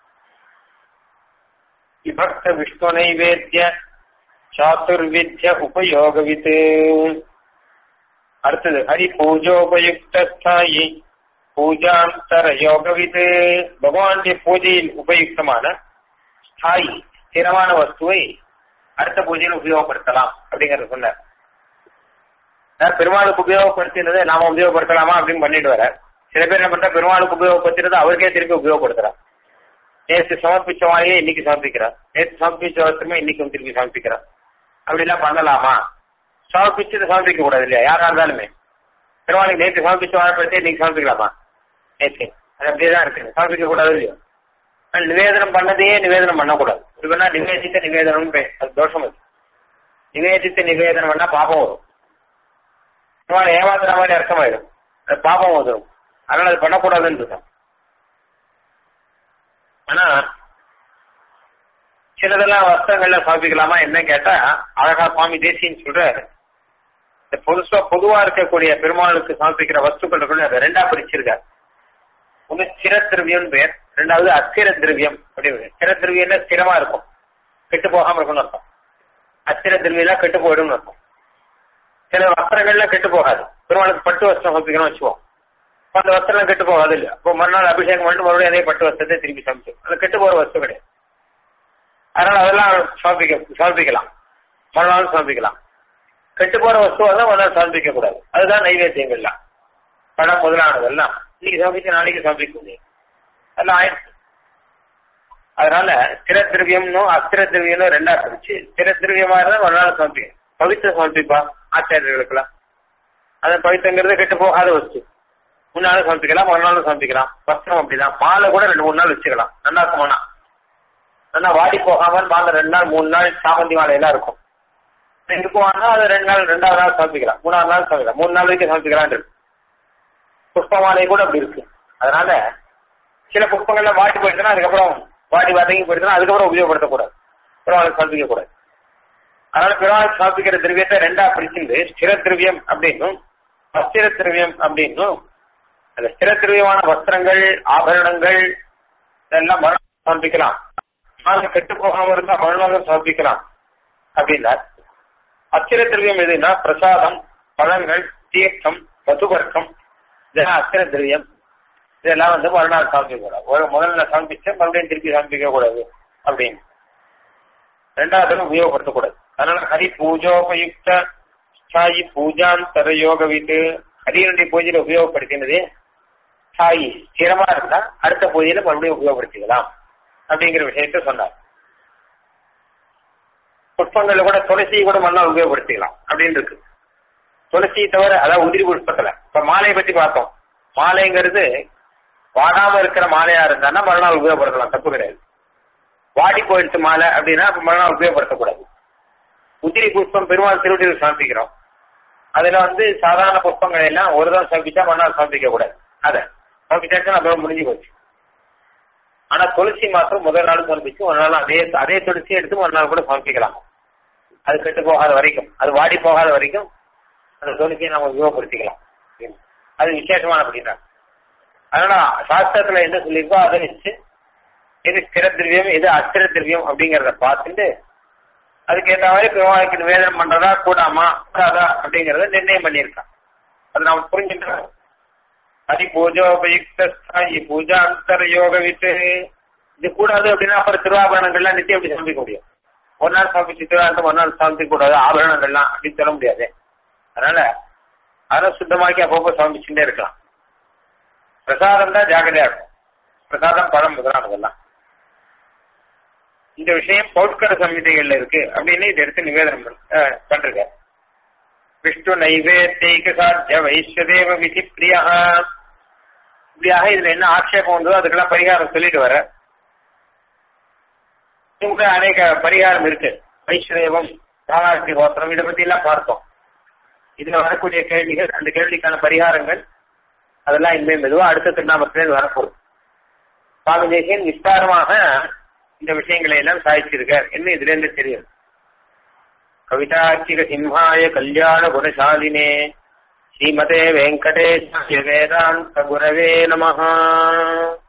விபக்த விஷ்ணு நைவேத்திய சாத்துர்வித்ய உபயோகவித் அடுத்தது ஹரி பூஜோபயுக்தாயி பூஜாந்தர யோகவித் பகவானுடைய பூஜையில் உபயுக்தமான ஸ்தாயி ஸ்திரமான வஸ்துவை அடுத்த பூஜையில் உபயோகப்படுத்தலாம் அப்படிங்கறத சொன்னார் அதாவது பெருமாளுக்கு உபயோகப்படுத்தினதை நாம உபயோகப்படுத்தலாமா அப்படின்னு பண்ணிட்டு வர சில பேர் என்ன பண்றா பெருமாளுக்கு உபயோகப்படுத்தினதை அவருக்கே திருப்பி உபயோகப்படுத்துறான் நேற்று சமர்ப்பிச்ச மாதிரியே இன்னைக்கு சமர்ப்பிக்கிறார் நேற்று சமர்ப்பிச்ச வஸ்துமே இன்னைக்கும் திருப்பி சமர்ப்பிக்கிறார் அப்படிலாம் பண்ணலாமா சமர்ப்பிச்சது சமர்ப்பிக்க கூடாது இல்லையா யாரா இருந்தாலுமே பெருமாளுக்கு நேற்று சமர்ப்பிச்ச வாழைப்பழத்தை இன்னைக்கு சமர்ப்பிக்கலாமா நேற்று அது அப்படியே தான் இருக்கு சமர்ப்பிக்க கூடாது இல்லையோ ஆனா நிவேதனம் பண்ணதையே நிவேதனம் பண்ணக்கூடாது இதுனா நிவேதித்த நிவேதனம் பேர் அது தோஷம் அது நிவேதித்த நிவேதனம் பண்ணா பாபம் வரும் பெருமாள் ஏமாத்துற மாதிரி அர்த்தமாயிடும் அது பாபம் வந்துடும் அதனால அது பண்ணக்கூடாதுன்னு இருக்கும் ஆனா சிலதெல்லாம் வஸ்திரங்கள்ல சமர்ப்பிக்கலாமா என்ன கேட்டா அழகா சுவாமி தேசியன்னு சொல்றாரு இந்த பொதுசா பொதுவா இருக்கக்கூடிய பெருமாளுக்கு சமர்ப்பிக்கிற வஸ்துக்கள் இருக்குல்ல அதை ரெண்டா பிரிச்சிருக்காரு ஒண்ணு ஸ்திர திரவியம் பேர் ரெண்டாவது அஸ்திர திரவியம் அப்படின்னு ஸ்திர திரவியம்னா ஸ்திரமா இருக்கும் கெட்டு போகாம இருக்கும்னு அர்த்தம் அஸ்திர திரவியம் கெட்டு போயிடும்னு அர்த்தம் சில வஸ்திரங்கள்லாம் கெட்டு போகாது பெருமாளுக்கு பட்டு வஸ்திரம் சமர்ப்பிக்கணும் வச்சுவோம் அப்ப அந்த வஸ்திரம் கெட்டு போகாது இல்ல அப்போ மறுநாள் அபிஷேகம் பண்ணிட்டு மறுபடியும் அதே பட்டு வஸ்திரத்தை திருப்பி சமைச்சு அது கெட்டு போற வஸ்து கிடையாது அதனால அதெல்லாம் சமர்ப்பிக்க சமர்ப்பிக்கலாம் மறுநாள் சமர்ப்பிக்கலாம் கெட்டு போற வஸ்துவை தான் மறுநாள் சமர்ப்பிக்க கூடாது அதுதான் நைவேத்தியங்கள்லாம் பழம் முதலானதெல்லாம் இன்னைக்கு சமர்ப்பிச்சு நாளைக்கு சமர்ப்பிக்க முடியும் அதெல்லாம் ஆயிடுச்சு அதனால ஸ்திர திரவியம்னும் அஸ்திர திரவியம்னு ரெண்டா பிரிச்சு ஸ்திர திரவியமா இருந்தா மறுநாள் சமர்ப்பிக்க பவித்திர சமர்ப்பிப்பா ஆச்சாரியர்களுக்கெல்லாம் அது பவித்திரங்கிறது கெட்டு போகாத வஸ்து முன்னாலும் சமர்ப்பிக்கலாம் மறுநாளும் சமர்ப்பிக்கலாம் வஸ்திரம் அப்படிதான் மாலை கூட ரெண்டு மூணு நாள் வச்சுக்கலாம் நல்லா இருக்குமானா நல்லா வாடி போகாமல் மாலை ரெண்டு நாள் மூணு நாள் சாமந்தி மாலையெல்லாம் இருக்கும் இருக்குமானா அது ரெண்டு நாள் ரெண்டாவது நாள் சமர்ப்பிக்கலாம் மூணாவது நாள் சமர்ப்பிக்கலாம் மூணு நாள் வரைக்கும் சமர்ப்பிக்கலாம் இருக்கு புஷ்ப மாலை கூட அப்படி இருக்கு அதனால சில புஷ்பங்கள்லாம் வாடி போயிடுச்சுன்னா அதுக்கப்புறம் வாடி வதங்கி போயிடுச்சுன்னா அதுக்கப்புறம் உபயோகப்படுத்தக்கூடாது பெருமாளுக்கு சமர்ப்பிக்க கூடாது அதனால பெருமாளுக்கு சமர்ப்பிக்கிற திரவியத்தை ரெண்டா பிரிச்சுண்டு ஸ்திர திரவியம் அப்படின்னும் அஸ்திர திரவியம் அப்படின்னும் அந்த ஸ்திர திரவியமான வஸ்திரங்கள் ஆபரணங்கள் இதெல்லாம் மறுநாள் சமர்ப்பிக்கலாம் நாள் கெட்டு போகாம இருந்தா மறுநாளும் சமர்ப்பிக்கலாம் அப்படின்னா அஸ்திர திரவியம் எதுனா பிரசாதம் பழங்கள் தீர்த்தம் மதுபர்க்கம் இதெல்லாம் அஸ்திர திரவியம் இதெல்லாம் வந்து மறுநாள் சமர்ப்பிக்க கூடாது ஒரு முதல்ல சமர்ப்பிச்சு மறுபடியும் திருப்பி சமர்ப்பிக்க கூடாது அப்படின்னு ரெண்டாவது உபயோகப்படுத்தக்கூடாது அதனால ஹரி பூஜோபயுக்த சாயி பூஜாந்தர யோக வீட்டு ஹரியனுடைய பூஜையில உபயோகப்படுத்தினது சாயி ஸ்திரமா இருந்தா அடுத்த பூஜையில மறுபடியும் உபயோகப்படுத்திக்கலாம் அப்படிங்கிற விஷயத்த சொன்னார் புஷ்பங்கள்ல கூட துளசியை கூட மறுநாள் உபயோகப்படுத்திக்கலாம் அப்படின்னு இருக்கு துளசியை தவிர அதாவது உதிரி புஷ்பத்துல இப்ப மாலையை பத்தி பார்த்தோம் மாலைங்கிறது வாடாம இருக்கிற மாலையா இருந்தான்னா மறுநாள் உபயோகப்படுத்தலாம் தப்பு கிடையாது வாடி போயிடுச்சு மாலை அப்படின்னா அப்ப மறுநாள் உபயோகப்படுத்தக்கூடாது உதிரி புஷ்பம் பெருமாள் திருவடியில் சமர்ப்பிக்கிறோம் அதுல வந்து சாதாரண புஷ்பங்கள் எல்லாம் ஒரு தான் சமர்ப்பிச்சா மறுநாள் சமர்ப்பிக்க கூடாது அதை சமர்ப்பிச்சாச்சுன்னா அதோட முடிஞ்சு போச்சு ஆனா துளசி மாத்திரம் முதல் நாள் சமர்ப்பிச்சு ஒரு நாள் அதே அதே துளசி எடுத்து ஒரு நாள் கூட சமர்ப்பிக்கலாம் அது கெட்டு போகாத வரைக்கும் அது வாடி போகாத வரைக்கும் அந்த துளசியை நம்ம உபயோகப்படுத்திக்கலாம் அது விசேஷமான அப்படின்னா அதனால சாஸ்திரத்துல என்ன சொல்லியிருக்கோ அதை வச்சு எது ஸ்திர திரவியம் எது அஸ்திர திரவியம் அப்படிங்கறத பார்த்துட்டு அதுக்கேற்ற மாதிரி பெருமாளுக்கு நிவேதனம் பண்றதா கூடாமா கூடாதா அப்படிங்கறத நிர்ணயம் பண்ணியிருக்கான் அது நாம புரிஞ்சுக்கிறோம் அதி பூஜோபயுக்தி பூஜா அந்தர யோக வித்து இது கூடாது அப்படின்னா அப்புறம் திருவாபரணங்கள்லாம் நித்தியம் எப்படி சமைக்க முடியும் ஒரு நாள் சமைச்சு திருவாரத்தம் ஒரு நாள் சமைக்க கூடாது ஆபரணங்கள்லாம் அப்படின்னு சொல்ல முடியாது அதனால அதை சுத்தமாக்கி அப்பப்போ சமைச்சுட்டே இருக்கலாம் பிரசாதம் தான் ஜாகிரதையா இருக்கும் பிரசாதம் பழம் முதலானதெல்லாம் இந்த விஷயம் பௌட்கர சம்ஹிதைகள்ல இருக்கு அப்படின்னு இதை எடுத்து நிவேதனம் பண்றாங்க விஷ்ணு நைவேத்தியக சாத்திய வைஸ்வதேவ விதி பிரியா இப்படியாக இதுல என்ன ஆட்சேபம் வந்ததோ அதுக்கெல்லாம் பரிகாரம் சொல்லிட்டு வர நமக்கு அநேக பரிகாரம் இருக்கு வைஸ்வதேவம் சாணார்த்தி கோத்திரம் இதை பத்தி எல்லாம் பார்த்தோம் இதுல வரக்கூடிய கேள்விகள் அந்த கேள்விக்கான பரிகாரங்கள் அதெல்லாம் இனிமே மெதுவா அடுத்த திருநாமத்திலேருந்து வரப்போகுது சுவாமி தேசியன் விஸ்தாரமாக இந்த விஷயங்களை எல்லாம் சாதிச்சிருக்கார் என்ன இதுல இருந்து தெரியும் கவிதார்த்திக சிம்ஹாய கல்யாண குணசாலினே ஸ்ரீமதே வெங்கடேஷ வேதாந்த குரவே நமஹா